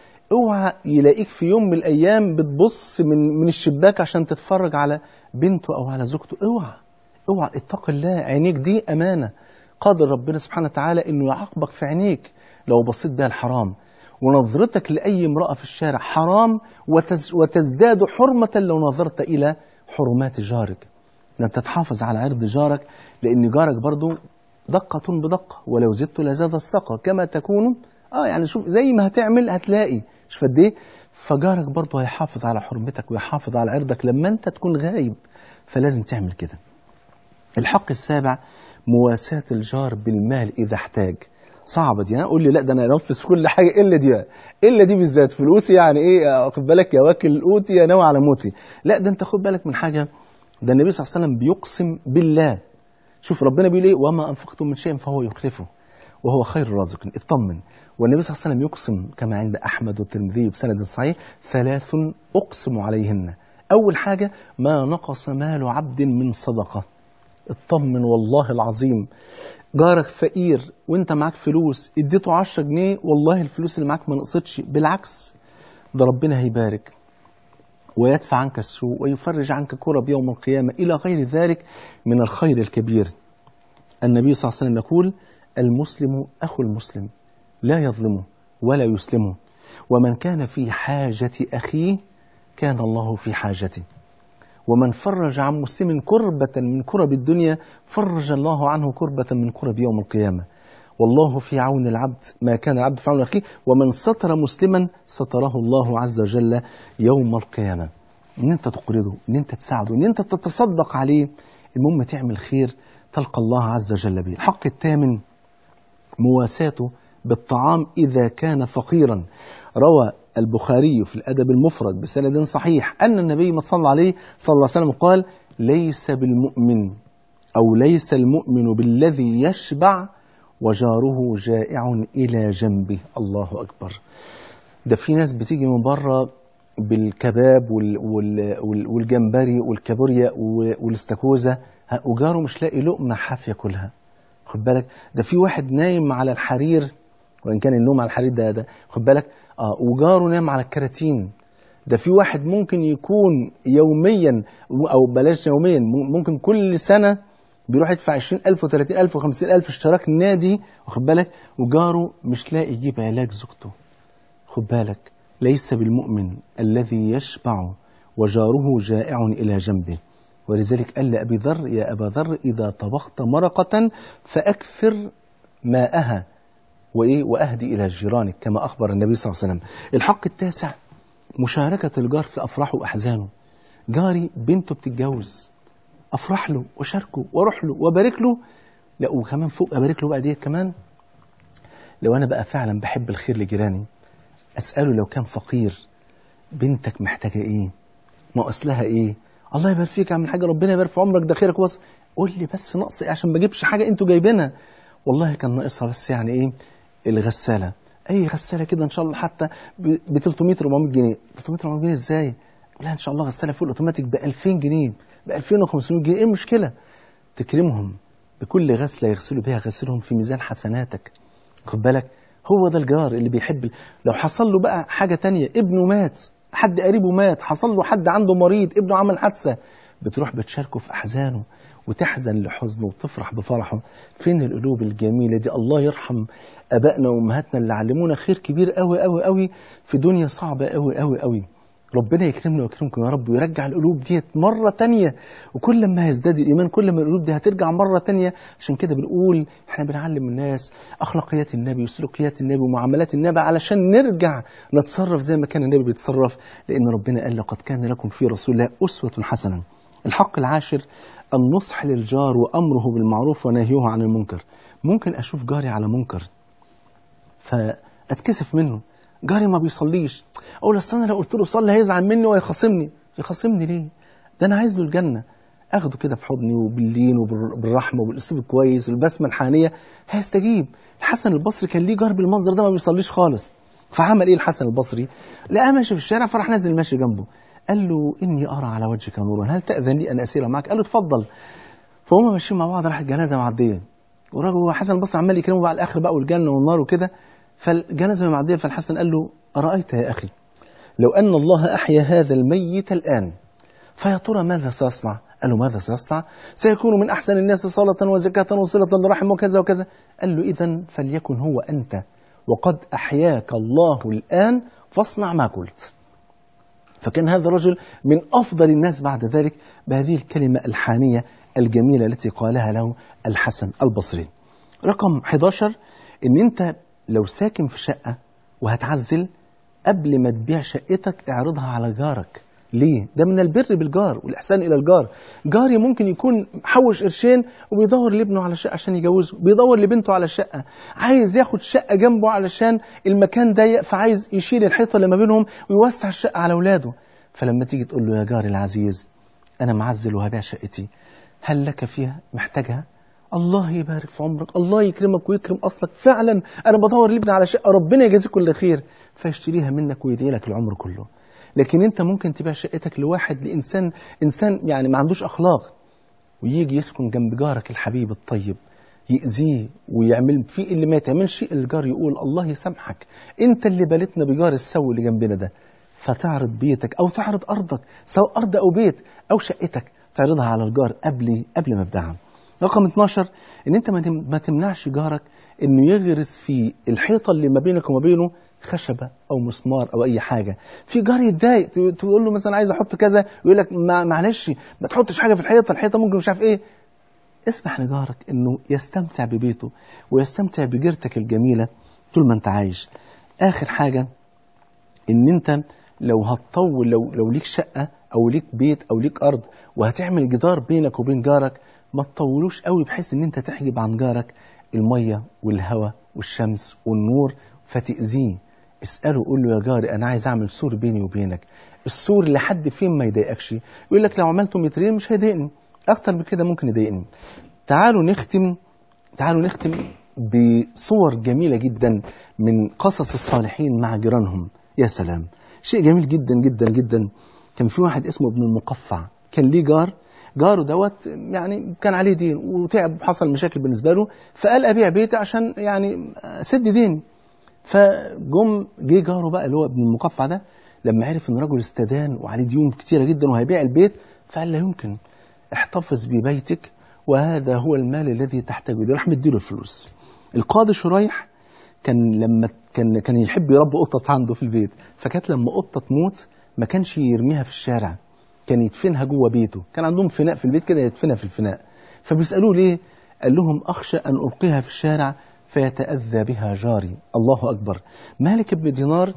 اوعى يلاقيك في يوم من الايام بتبص من من الشباك عشان تتفرج على بنته او على زوجته اوعى اوعى اتق الله عينيك دي امانه قادر ربنا سبحانه وتعالى انه يعاقبك في عينيك لو بصيت بها الحرام ونظرتك لاي امراه في الشارع حرام وتز وتزداد حرمه لو نظرت الى حرمات جارك ان انت تحافظ على عرض جارك لان جارك برضو دقة بدقة ولو زدت لزاد السقى كما تكون اه يعني شوف زي ما هتعمل هتلاقي شوف قد ايه فجارك برضه هيحافظ على حرمتك ويحافظ على عرضك لما انت تكون غايب فلازم تعمل كده الحق السابع مواساة الجار بالمال إذا احتاج صعبة دي قول لي لا ده انا انفذ في كل حاجه الا دي بقى الا دي بالذات فلوسي يعني ايه خد بالك يا واكل قوتي يا ناوي على موتي لا ده انت خد بالك من حاجه ده النبي صلى الله عليه وسلم بيقسم بالله شوف ربنا بيقول ايه وما انفقتم من شيء فهو يخلفه وهو خير الرازقين اطمن والنبي صلى الله عليه وسلم يقسم كما عند احمد والترمذي بسند صحيح ثلاث اقسم عليهن اول حاجه ما نقص مال عبد من صدقه اطمن والله العظيم جارك فقير وانت معاك فلوس اديته 10 جنيه والله الفلوس اللي معاك ما نقصتش بالعكس ده ربنا هيبارك ويدفع عنك السوء ويفرج عنك كرب يوم القيامة إلى غير ذلك من الخير الكبير النبي صلى الله عليه وسلم يقول المسلم أخو المسلم لا يظلمه ولا يسلمه ومن كان في حاجة أخيه كان الله في حاجته ومن فرج عن مسلم كربة من كرب الدنيا فرج الله عنه كربة من كرب يوم القيامة والله في عون العبد ما كان العبد في عون أخيه ومن ستر مسلما ستره الله عز وجل يوم القيامة ان انت تقرضه ان انت تساعده ان انت تتصدق عليه المهم تعمل خير تلقى الله عز وجل به الحق الثامن مواساته بالطعام إذا كان فقيرا روى البخاري في الأدب المفرد بسند صحيح أن النبي صلى عليه صلى الله عليه وسلم قال ليس بالمؤمن أو ليس المؤمن بالذي يشبع وجاره جائع إلى جنبه الله أكبر ده في ناس بتيجي من بره بالكباب وال وال وال والجمبري والكابوريا والاستاكوزا وجاره مش لاقي لقمة حاف ياكلها خد بالك ده في واحد نايم على الحرير وان كان النوم على الحرير ده ده خد بالك اه وجاره نام على الكراتين ده في واحد ممكن يكون يوميا او بلاش يوميا ممكن كل سنه بيروح يدفع 20000 و30000 و50000 اشتراك نادي واخد بالك وجاره مش لاقي يجيب علاج زوجته خد بالك ليس بالمؤمن الذي يشبع وجاره جائع إلى جنبه ولذلك قال لأبي ذر يا أبا ذر إذا طبخت مرقة فأكثر ماءها وإيه وأهدي إلى جيرانك كما أخبر النبي صلى الله عليه وسلم الحق التاسع مشاركة الجار في أفراحه وأحزانه جاري بنته بتتجوز أفرح له وشاركه وأروح له وأبارك له لا وكمان فوق أبارك له بقى ديت كمان لو أنا بقى فعلا بحب الخير لجيراني أسأله لو كان فقير بنتك محتاجة إيه ناقص لها إيه الله يبارك فيك يا عم الحاج ربنا يبارك في عمرك ده خيرك وصل قول لي بس ناقص إيه عشان ما اجيبش حاجة أنتوا جايبينها والله كان ناقصها بس يعني إيه الغسالة أي غسالة كده إن شاء الله حتى ب 300 400 جنيه 300 400 جنيه إزاي لا إن شاء الله غسالة فوق الأوتوماتيك ب 2000 جنيه ب 2500 جنيه إيه المشكلة تكرمهم بكل غسلة يغسلوا بها غسلهم في ميزان حسناتك خد بالك هو ده الجار اللي بيحب لو حصل له بقى حاجة تانية ابنه مات حد قريبه مات حصل له حد عنده مريض ابنه عمل حادثة بتروح بتشاركه في أحزانه وتحزن لحزنه وتفرح بفرحه فين القلوب الجميلة دي الله يرحم أبائنا وأمهاتنا اللي علمونا خير كبير قوي قوي قوي في دنيا صعبة قوي قوي قوي ربنا يكرمنا ويكرمكم يا رب ويرجع القلوب ديت مرة تانية وكل ما يزداد الإيمان كل ما القلوب دي هترجع مرة تانية عشان كده بنقول احنا بنعلم الناس أخلاقيات النبي وسلوكيات النبي ومعاملات النبي علشان نرجع نتصرف زي ما كان النبي بيتصرف لأن ربنا قال لقد كان لكم في رسول الله أسوة حسنة الحق العاشر النصح للجار وأمره بالمعروف ونهيه عن المنكر ممكن أشوف جاري على منكر فأتكسف منه جاري ما بيصليش اقول اصل انا لو قلت له صلي هيزعل مني وهيخاصمني يخاصمني ليه ده انا عايز له الجنه اخده كده في حضني وباللين وبالرحمه وبالاسلوب الكويس والبسمه الحانيه هيستجيب الحسن البصري كان ليه جار بالمنظر ده ما بيصليش خالص فعمل ايه الحسن البصري لقاه ماشي في الشارع فراح نازل ماشي جنبه قال له اني ارى على وجهك نورا هل تاذن لي ان اسير معك قال له اتفضل فهم ماشيين مع بعض راحت جنازه معديه والراجل حسن البصري عمال يكلمه بقى على الاخر بقى والجنه والنار وكده فالجنازة معدية فالحسن قال له أرأيت يا أخي لو أن الله أحيا هذا الميت الآن فيا ترى ماذا سيصنع قال له ماذا سيصنع سيكون من أحسن الناس صلاة وزكاة وصلة للرحم وكذا وكذا قال له إذا فليكن هو أنت وقد أحياك الله الآن فاصنع ما قلت فكان هذا الرجل من أفضل الناس بعد ذلك بهذه الكلمة الحانية الجميلة التي قالها له الحسن البصري رقم 11 ان انت لو ساكن في شقة وهتعزل قبل ما تبيع شقتك اعرضها على جارك ليه؟ ده من البر بالجار والإحسان إلى الجار جاري ممكن يكون حوش قرشين وبيدور لابنه على شقة عشان يجوزه بيدور لبنته على شقة عايز ياخد شقة جنبه علشان المكان ضيق فعايز يشيل الحيطة اللي ما بينهم ويوسع الشقة على أولاده فلما تيجي تقول له يا جاري العزيز أنا معزل وهبيع شقتي هل لك فيها محتاجها؟ الله يبارك في عمرك الله يكرمك ويكرم أصلك فعلا أنا بدور لابني على شقة ربنا يجازيك كل خير فيشتريها منك ويدعي لك العمر كله لكن انت ممكن تبيع شقتك لواحد لإنسان إنسان يعني ما عندوش أخلاق ويجي يسكن جنب جارك الحبيب الطيب يأذيه ويعمل فيه اللي ما يتعملش الجار يقول الله يسامحك انت اللي بالتنا بجار السوي اللي جنبنا ده فتعرض بيتك او تعرض ارضك سواء ارض او بيت او شقتك تعرضها على الجار قبل قبل ما تبيعها رقم 12 ان انت ما تمنعش جارك انه يغرس في الحيطه اللي ما بينك وما بينه خشبه او مسمار او اي حاجه في جار يتضايق تقول له مثلا عايز احط كذا يقول لك معلش ما تحطش حاجه في الحيطه الحيطه ممكن مش عارف ايه اسمح لجارك انه يستمتع ببيته ويستمتع بجيرتك الجميله طول ما انت عايش اخر حاجه ان انت لو هتطول لو لو ليك شقه او ليك بيت او ليك ارض وهتعمل جدار بينك وبين جارك ما تطولوش قوي بحيث ان انت تحجب عن جارك الميه والهواء والشمس والنور فتأذيه اسأله قول له يا جاري انا عايز اعمل سور بيني وبينك السور لحد فين ما يضايقكش يقول لك لو عملته مترين مش هيضايقني اكتر من كده ممكن يضايقني تعالوا نختم تعالوا نختم بصور جميلة جدا من قصص الصالحين مع جيرانهم يا سلام شيء جميل جدا جدا جدا كان في واحد اسمه ابن المقفع كان ليه جار جاره دوت يعني كان عليه دين وتعب وحصل مشاكل بالنسبه له فقال ابيع بيتي عشان يعني اسد ديني فجم جه جاره بقى اللي هو ابن المقفع ده لما عرف ان الرجل استدان وعليه ديون كتيره جدا وهيبيع البيت فقال لا يمكن احتفظ ببيتك وهذا هو المال الذي تحتاجه له راح مديله الفلوس القاضي شريح كان لما كان كان يحب يربي قطط عنده في البيت فكانت لما قطه تموت ما كانش يرميها في الشارع كان يدفنها جوه بيته كان عندهم فناء في البيت كده يدفنها في الفناء فبيسالوه ليه قال لهم اخشى ان القيها في الشارع فيتاذى بها جاري الله اكبر مالك بن دينار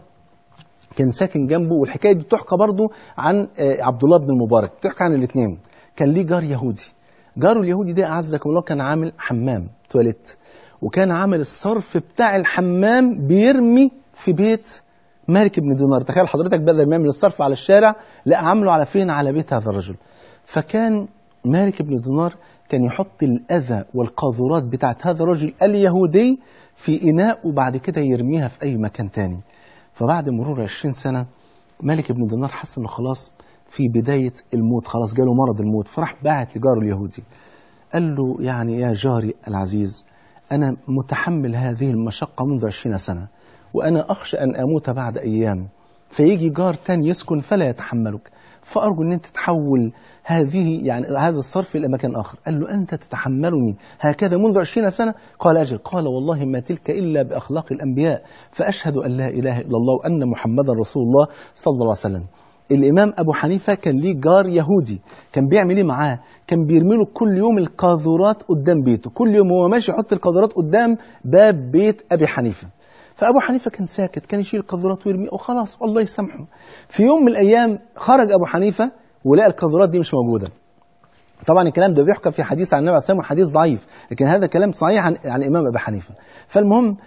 كان ساكن جنبه والحكايه دي بتحكى برضه عن عبد الله بن المبارك بتحكى عن الاثنين كان ليه جار يهودي جاره اليهودي ده اعزكم الله كان عامل حمام تواليت وكان عامل الصرف بتاع الحمام بيرمي في بيت مالك بن دينار تخيل حضرتك بدل ما يعمل الصرف على الشارع لا عامله على فين على بيت هذا الرجل فكان مالك بن دينار كان يحط الأذى والقاذورات بتاعت هذا الرجل اليهودي في إناء وبعد كده يرميها في أي مكان تاني فبعد مرور 20 سنة مالك بن دينار حس انه خلاص في بداية الموت خلاص جاله مرض الموت فراح باعت لجاره اليهودي قال له يعني يا جاري العزيز أنا متحمل هذه المشقة منذ 20 سنة وأنا أخشى أن أموت بعد أيام فيجي جار تاني يسكن فلا يتحملك فأرجو أن أنت تحول هذه يعني هذا الصرف إلى مكان آخر قال له أنت تتحملني هكذا منذ عشرين سنة قال أجل قال والله ما تلك إلا بأخلاق الأنبياء فأشهد أن لا إله إلا الله وأن محمدا رسول الله صلى الله عليه وسلم الإمام أبو حنيفة كان ليه جار يهودي كان بيعمل إيه معاه كان بيرمي له كل يوم القاذورات قدام بيته كل يوم هو ماشي يحط القاذورات قدام باب بيت أبي حنيفة فأبو حنيفة كان ساكت كان يشيل القاذورات ويرمي وخلاص الله يسامحه في يوم من الأيام خرج أبو حنيفة ولقى القاذورات دي مش موجودة طبعا الكلام ده بيحكى في حديث عن النبي عليه الصلاه والسلام حديث ضعيف لكن هذا كلام صحيح عن, عن الامام ابي حنيفه فالمهم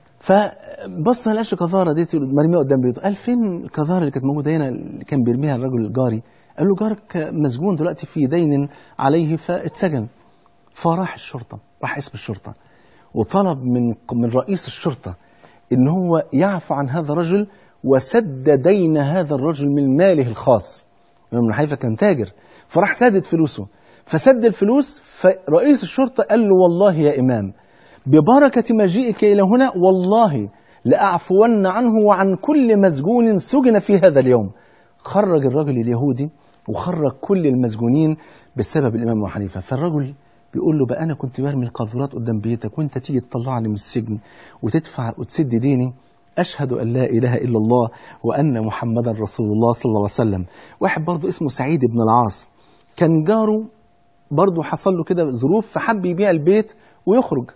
فبص ما لقاش القذاره دي مرميه قدام بيته قال فين القذاره اللي كانت موجوده هنا اللي كان بيرميها الرجل الجاري قال له جارك مسجون دلوقتي في دين عليه فاتسجن فراح الشرطه راح اسم الشرطه وطلب من من رئيس الشرطه ان هو يعفو عن هذا الرجل وسد دين هذا الرجل من ماله الخاص ابن حنيفه كان تاجر فراح سدد فلوسه فسد الفلوس فرئيس الشرطه قال له والله يا امام ببركه مجيئك الى هنا والله لاعفون عنه وعن كل مسجون سجن في هذا اليوم خرج الرجل اليهودي وخرج كل المسجونين بسبب الامام ابو حنيفه فالرجل بيقول له بقى انا كنت برمي القاذورات قدام بيتك وانت تيجي تطلعني من السجن وتدفع وتسد ديني أشهد أن لا إله إلا الله وأن محمدا رسول الله صلى الله عليه وسلم واحد برضه اسمه سعيد بن العاص كان جاره برضه حصل له كده ظروف فحب يبيع البيت ويخرج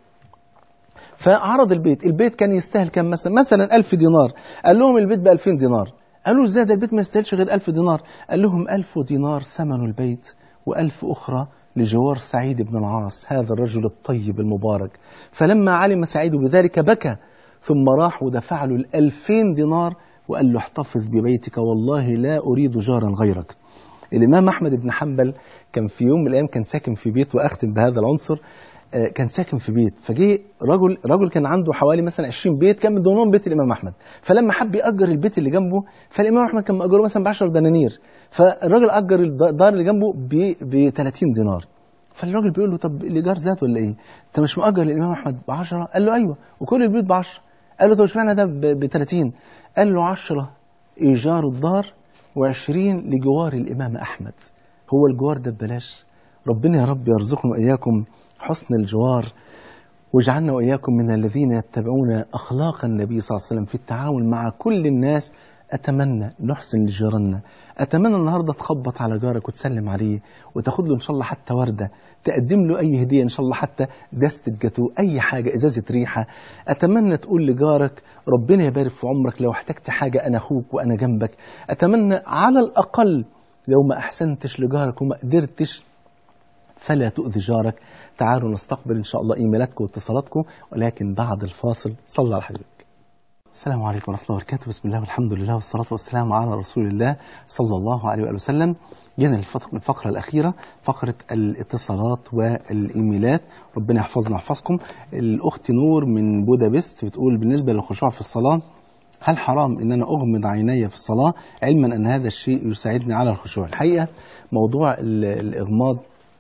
فعرض البيت البيت كان يستاهل كام مثلا مثلا ألف دينار قال لهم البيت ب 2000 دينار قالوا ازاي ده البيت ما يستاهلش غير 1000 دينار قال لهم 1000 دينار ثمن البيت وألف أخرى لجوار سعيد بن العاص هذا الرجل الطيب المبارك فلما علم سعيد بذلك بكى ثم راح ودفع له الألفين دينار وقال له احتفظ ببيتك والله لا أريد جارا غيرك الإمام أحمد بن حنبل كان في يوم من الأيام كان ساكن في بيت وأختم بهذا العنصر كان ساكن في بيت فجه رجل رجل كان عنده حوالي مثلا 20 بيت كان من ضمنهم بيت الامام احمد فلما حب ياجر البيت اللي جنبه فالامام احمد كان ماجره مثلا ب 10 دنانير فالراجل اجر الدار اللي جنبه ب 30 دينار فالراجل بيقول له طب الايجار زاد ولا ايه؟ انت مش مؤجر للامام احمد ب 10 قال له ايوه وكل البيوت ب 10 قال له طب اشمعنى ده ب 30 قال له 10 ايجار الدار و20 لجوار الامام احمد هو الجوار ده ببلاش ربنا يا رب يرزقنا واياكم حسن الجوار واجعلنا واياكم من الذين يتبعون اخلاق النبي صلى الله عليه وسلم في التعامل مع كل الناس اتمنى نحسن لجيراننا اتمنى النهارده تخبط على جارك وتسلم عليه وتاخد له ان شاء الله حتى ورده تقدم له اي هديه ان شاء الله حتى دستة جاتو اي حاجه ازازه ريحه اتمنى تقول لجارك ربنا يبارك في عمرك لو احتجت حاجه انا اخوك وانا جنبك اتمنى على الاقل لو ما احسنتش لجارك وما قدرتش فلا تؤذي جارك تعالوا نستقبل إن شاء الله إيميلاتكم واتصالاتكم ولكن بعد الفاصل صلى على حبيبك السلام عليكم ورحمة الله وبركاته بسم الله والحمد لله والصلاة والسلام على رسول الله صلى الله عليه وآله وسلم جينا الفقرة الأخيرة فقرة الاتصالات والإيميلات ربنا يحفظنا ويحفظكم الأخت نور من بودابست بتقول بالنسبة للخشوع في الصلاة هل حرام ان انا اغمض عيني في الصلاه علما ان هذا الشيء يساعدني على الخشوع الحقيقه موضوع الاغماض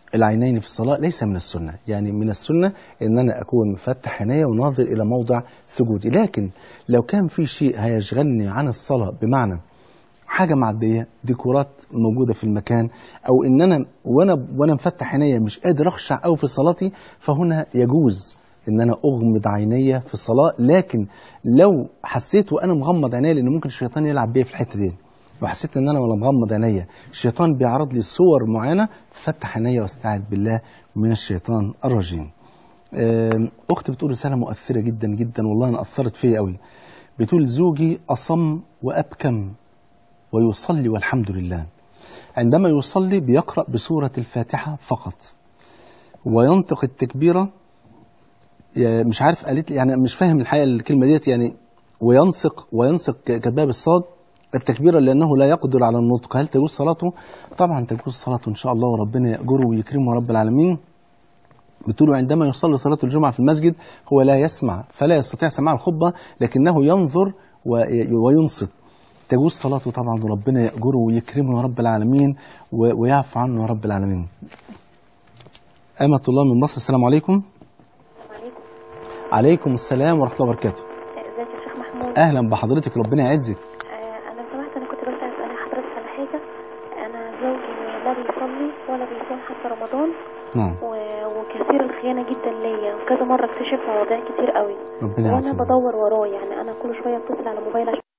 العينين في الصلاة ليس من السنة يعني من السنة ان انا اكون مفتح عيني وناظر الى موضع سجودي لكن لو كان في شيء هيشغلني عن الصلاة بمعنى حاجة معدية ديكورات موجودة في المكان او ان انا وانا وانا مفتح عيني مش قادر اخشع او في صلاتي فهنا يجوز ان انا اغمض عيني في الصلاة لكن لو حسيت وانا مغمض عيني لان ممكن الشيطان يلعب بيا في الحتة دي لو حسيت ان انا وانا مغمض عينيا الشيطان بيعرض لي صور معينه فتح عينيا واستعذ بالله من الشيطان الرجيم. آم، اختي بتقول رساله مؤثره جدا جدا والله انا اثرت فيا قوي. بتقول زوجي اصم وابكم ويصلي والحمد لله. عندما يصلي بيقرا بسوره الفاتحه فقط. وينطق التكبيره يا- مش عارف قالت لي يعني مش فاهم الحقيقه الكلمه ديت يعني وينسق وينسق كتبها بالصاد التكبيرة لأنه لا يقدر على النطق هل تجوز صلاته؟ طبعا تجوز صلاته إن شاء الله وربنا يأجره ويكرمه رب العالمين بتقول عندما يصلي صلاة الجمعة في المسجد هو لا يسمع فلا يستطيع سماع الخطبة لكنه ينظر وي- وينصت تجوز صلاته طبعا وربنا يأجره ويكرمه يا رب العالمين و- ويعفو عنه يا رب العالمين أمة الله من مصر السلام عليكم عليكم عليكم السلام ورحمة الله وبركاته ازيك يا شيخ محمود أهلا بحضرتك ربنا يعزك آه انا سمعت انا كنت بس اسال حضرتك على حاجه انا زوجي لا بيصلي ولا بيصوم حتى رمضان نعم و... وكثير الخيانه جدا ليا وكذا مره اكتشف مواضيع كتير قوي ربنا وانا يعافيك بدور وراه يعني انا كل شويه اتصل على موبايل عشان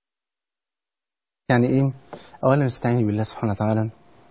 يعني ايه اولا استعيني بالله سبحانه وتعالى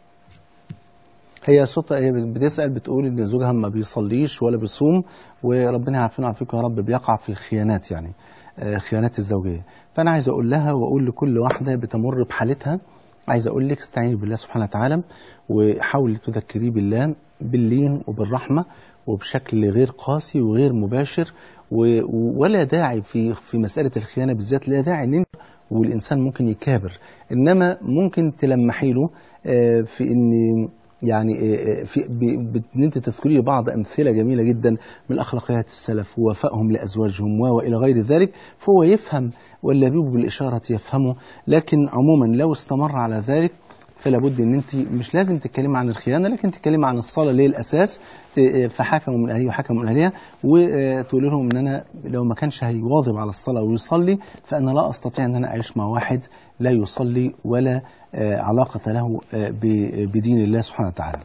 هي صوت هي بتسال بتقول ان زوجها ما بيصليش ولا بيصوم وربنا يعافينا ويعافيكم يا رب بيقع في الخيانات يعني آه، خيانات الزوجيه فانا عايز اقول لها واقول لكل واحده بتمر بحالتها عايز اقول لك استعيني بالله سبحانه وتعالى وحاولي تذكريه بالله باللين وبالرحمه وبشكل غير قاسي وغير مباشر و- ولا داعي في في مساله الخيانه بالذات لا داعي ان انت والإنسان ممكن يكابر إنما ممكن تلمحي له آه، في إن يعني آه، آه، في ب- ب- ان انت تذكري بعض امثله جميله جدا من اخلاقيات السلف ووفائهم لازواجهم و- والى غير ذلك فهو يفهم واللبيب بالاشاره يفهمه لكن عموما لو استمر على ذلك فلا بد ان انت مش لازم تتكلمي عن الخيانه لكن تتكلمي عن الصلاه اللي هي الاساس ت- فحكموا من اهليه وحكموا من اهلها وتقول لهم ان انا لو ما كانش هيواظب على الصلاه ويصلي فانا لا استطيع ان انا اعيش مع واحد لا يصلي ولا آه، علاقه له آه، ب- بدين الله سبحانه وتعالى.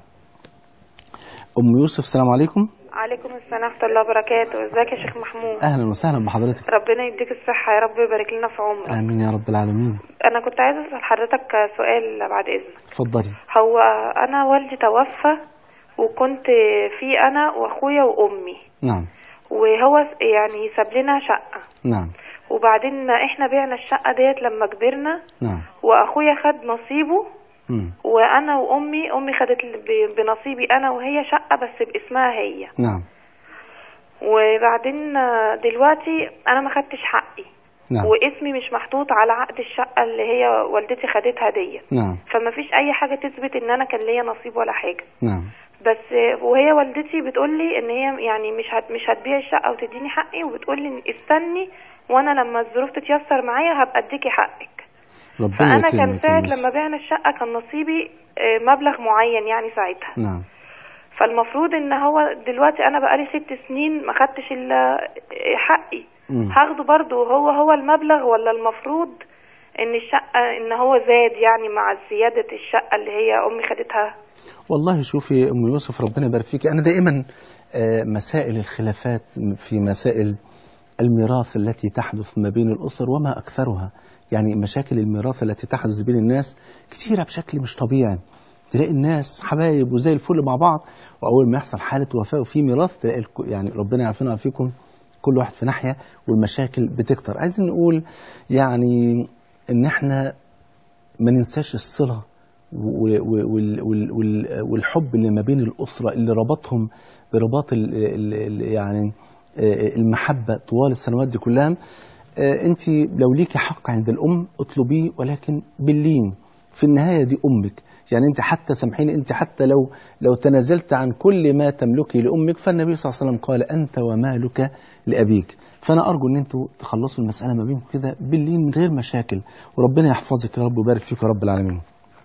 ام يوسف السلام عليكم عليكم السلام ورحمة الله وبركاته ازيك يا شيخ محمود اهلا وسهلا بحضرتك ربنا يديك الصحة يا رب ويبارك لنا في عمرك امين يا رب العالمين انا كنت عايزة اسأل حضرتك سؤال بعد اذنك اتفضلي هو انا والدي توفى وكنت في انا واخويا وامي نعم وهو يعني ساب لنا شقة نعم وبعدين احنا بعنا الشقة ديت لما كبرنا نعم واخويا خد نصيبه مم. وانا وامي امي خدت ب- بنصيبي انا وهي شقة بس باسمها هي نعم وبعدين دلوقتي انا ما خدتش حقي نعم واسمي مش محطوط على عقد الشقة اللي هي والدتي خدتها ديت نعم فما فيش اي حاجة تثبت ان انا كان ليا نصيب ولا حاجة نعم بس وهي والدتي بتقول لي ان هي يعني مش هت مش هتبيع الشقة وتديني حقي وبتقول لي استني وانا لما الظروف تتيسر معايا هبقى اديكي حقك ربنا فانا كان يكرمك يا ساعة يوسف. لما بعنا الشقة كان نصيبي آه، مبلغ معين يعني ساعتها نعم فالمفروض ان هو دلوقتي انا بقالي ست سنين ما خدتش الا حقي مم. هاخده برضو هو هو المبلغ ولا المفروض ان الشقة ان هو زاد يعني مع زيادة الشقة اللي هي امي خدتها والله شوفي ام يوسف ربنا يبارك فيك انا دائما آه، مسائل الخلافات في مسائل الميراث التي تحدث ما بين الاسر وما اكثرها يعني مشاكل الميراث التي تحدث بين الناس كثيره بشكل مش طبيعي تلاقي الناس حبايب وزي الفل مع بعض واول ما يحصل حاله وفاه وفي ميراث تلاقي الك- يعني ربنا يعافينا ويعافيكم كل واحد في ناحيه والمشاكل بتكتر عايزين نقول يعني ان احنا ما ننساش الصلة و- و- وال- وال- وال- والحب اللي ما بين الأسرة اللي ربطهم برباط ال- ال- ال- يعني آه، المحبة طوال السنوات دي كلها أنت لو ليكي حق عند الأم اطلبيه ولكن باللين في النهاية دي أمك يعني أنت حتى سامحيني أنت حتى لو لو تنازلت عن كل ما تملكي لأمك فالنبي صلى الله عليه وسلم قال أنت ومالك لأبيك فأنا أرجو أن أنتوا تخلصوا المسألة ما بينكم كده باللين من غير مشاكل وربنا يحفظك يا رب ويبارك فيك يا رب العالمين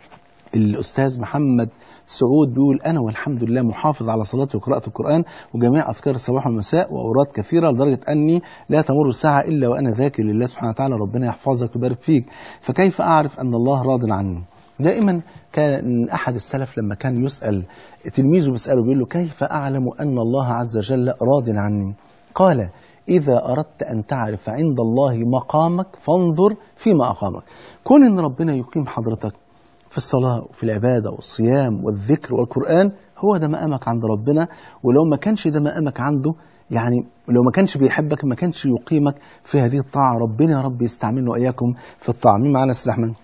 الأستاذ محمد سعود بيقول أنا والحمد لله محافظ على صلاتي وقراءة القرآن وجميع أذكار الصباح والمساء وأوراد كثيرة لدرجة أني لا تمر ساعة إلا وأنا ذاكر لله سبحانه وتعالى ربنا يحفظك ويبارك فيك فكيف أعرف أن الله راض عني دائما كان أحد السلف لما كان يسأل تلميذه بيسأله بيقول له كيف أعلم أن الله عز وجل راض عني قال إذا أردت أن تعرف عند الله مقامك فانظر فيما أقامك كون أن ربنا يقيم حضرتك في الصلاة وفي العبادة والصيام والذكر والقرآن هو ده مقامك عند ربنا ولو ما كانش ده مقامك عنده يعني لو ما كانش بيحبك ما كانش يقيمك في هذه الطاعة ربنا يا رب يستعملنا وإياكم في الطاعة مين معانا أستاذ أحمد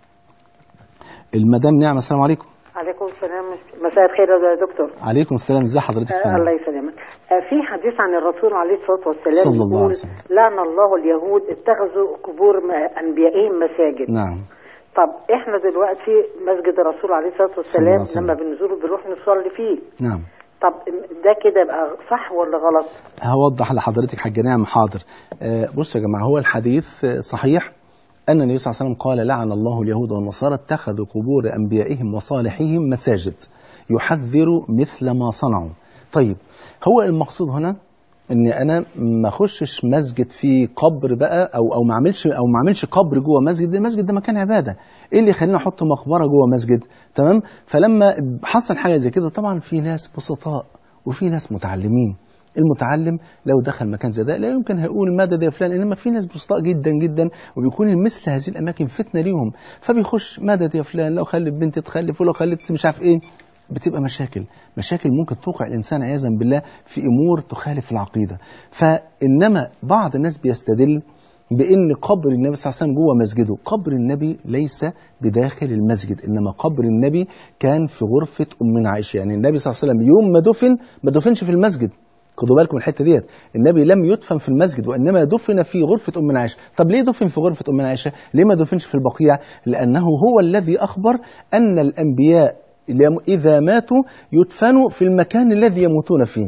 المدام نعمة السلام عليكم عليكم السلام مساء الخير يا دكتور عليكم السلام ازي حضرتك آه فندم؟ الله يسلمك آه في حديث عن الرسول عليه الصلاه والسلام صلى الله عليه يقول وسلم. لعن الله اليهود اتخذوا قبور م- انبيائهم مساجد نعم طب احنا دلوقتي مسجد الرسول عليه الصلاه صلى الله عليه والسلام وسلم. لما بنزوره بنروح نصلي فيه نعم طب ده كده يبقى صح ولا غلط هوضح لحضرتك حاجة نعم حاضر آه، بصوا يا جماعة هو الحديث آه، صحيح أن النبي صلى الله عليه وسلم قال لعن الله اليهود والنصارى اتخذوا قبور أنبيائهم وصالحيهم مساجد يحذر مثل ما صنعوا طيب هو المقصود هنا ان انا ما اخشش مسجد فيه قبر بقى او او ما اعملش او ما اعملش قبر جوه مسجد المسجد ده مكان عباده ايه اللي يخليني احط مقبره جوه مسجد تمام فلما حصل حاجه زي كده طبعا في ناس بسطاء وفي ناس متعلمين المتعلم لو دخل مكان زي ده لا يمكن هيقول ماذا يا فلان انما في ناس بسطاء جدا جدا وبيكون مثل هذه الاماكن فتنه ليهم فبيخش ماذا يا فلان لو خلف بنت تخلف ولو خلفت مش عارف ايه بتبقى مشاكل مشاكل ممكن توقع الانسان عياذا بالله في امور تخالف العقيده فانما بعض الناس بيستدل بان قبر النبي صلى الله عليه وسلم جوه مسجده قبر النبي ليس بداخل المسجد انما قبر النبي كان في غرفه امنا عائشه يعني النبي صلى الله عليه وسلم يوم ما دفن ما دفنش في المسجد خدوا بالكم من الحته ديت النبي لم يدفن في المسجد وانما دفن في غرفه امنا عائشه طب ليه دفن في غرفه امنا عائشه ليه ما دفنش في البقيع لانه هو الذي اخبر ان الانبياء اذا ماتوا يدفنوا في المكان الذي يموتون فيه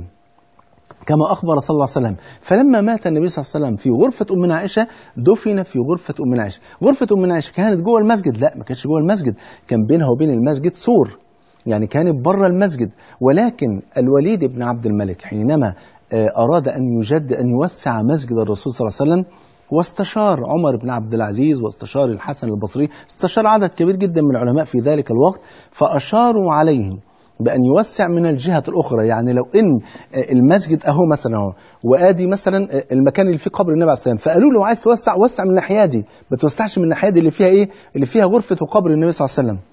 كما أخبر صلى الله عليه وسلم فلما مات النبي صلى الله عليه وسلم في غرفة أمنا عائشة دفن في غرفة أمنا عائشة غرفة أمنا عائشة كانت جوه المسجد لا ما كانتش جوه المسجد كان بينها وبين المسجد سور يعني كانت بره المسجد ولكن الوليد بن عبد الملك حينما آه، أراد أن يجد أن يوسع مسجد الرسول صلى الله عليه وسلم واستشار عمر بن عبد العزيز واستشار الحسن البصري استشار عدد كبير جدا من العلماء في ذلك الوقت فأشاروا عليه بأن يوسع من الجهة الأخرى يعني لو إن آه، المسجد أهو مثلا أهو وآدي مثلا آه، المكان اللي فيه قبر النبي عليه السلام فقالوا له عايز توسع وسع من الناحية دي ما توسعش من الناحية دي اللي فيها إيه اللي فيها غرفة وقبر النبي صلى الله عليه وسلم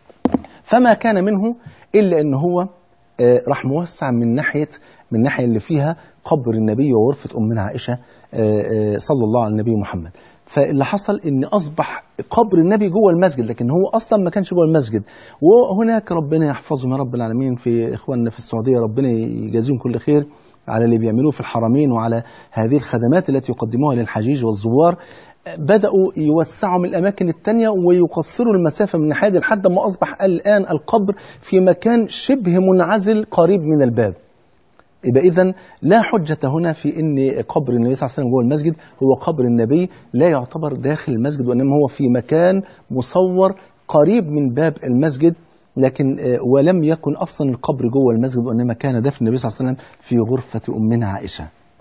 فما كان منه إلا أن هو آه، راح موسع من ناحية من الناحية اللي فيها قبر النبي وغرفة أمنا عائشة آه، آه، صلى الله على النبي محمد فاللي حصل ان اصبح قبر النبي جوه المسجد لكن هو اصلا ما كانش جوه المسجد وهناك ربنا يحفظهم يا رب العالمين في اخواننا في السعوديه ربنا يجازيهم كل خير على اللي بيعملوه في الحرمين وعلى هذه الخدمات التي يقدموها للحجيج والزوار بدأوا يوسعوا من الأماكن التانية ويقصروا المسافة من الناحية دي لحد ما أصبح الآن القبر في مكان شبه منعزل قريب من الباب يبقى إذا لا حجة هنا في أن قبر النبي صلى الله عليه وسلم جوه المسجد هو قبر النبي لا يعتبر داخل المسجد وإنما هو في مكان مصور قريب من باب المسجد لكن آه، ولم يكن أصلا القبر جوه المسجد وإنما كان دفن النبي صلى الله عليه وسلم في غرفة أمنا عائشة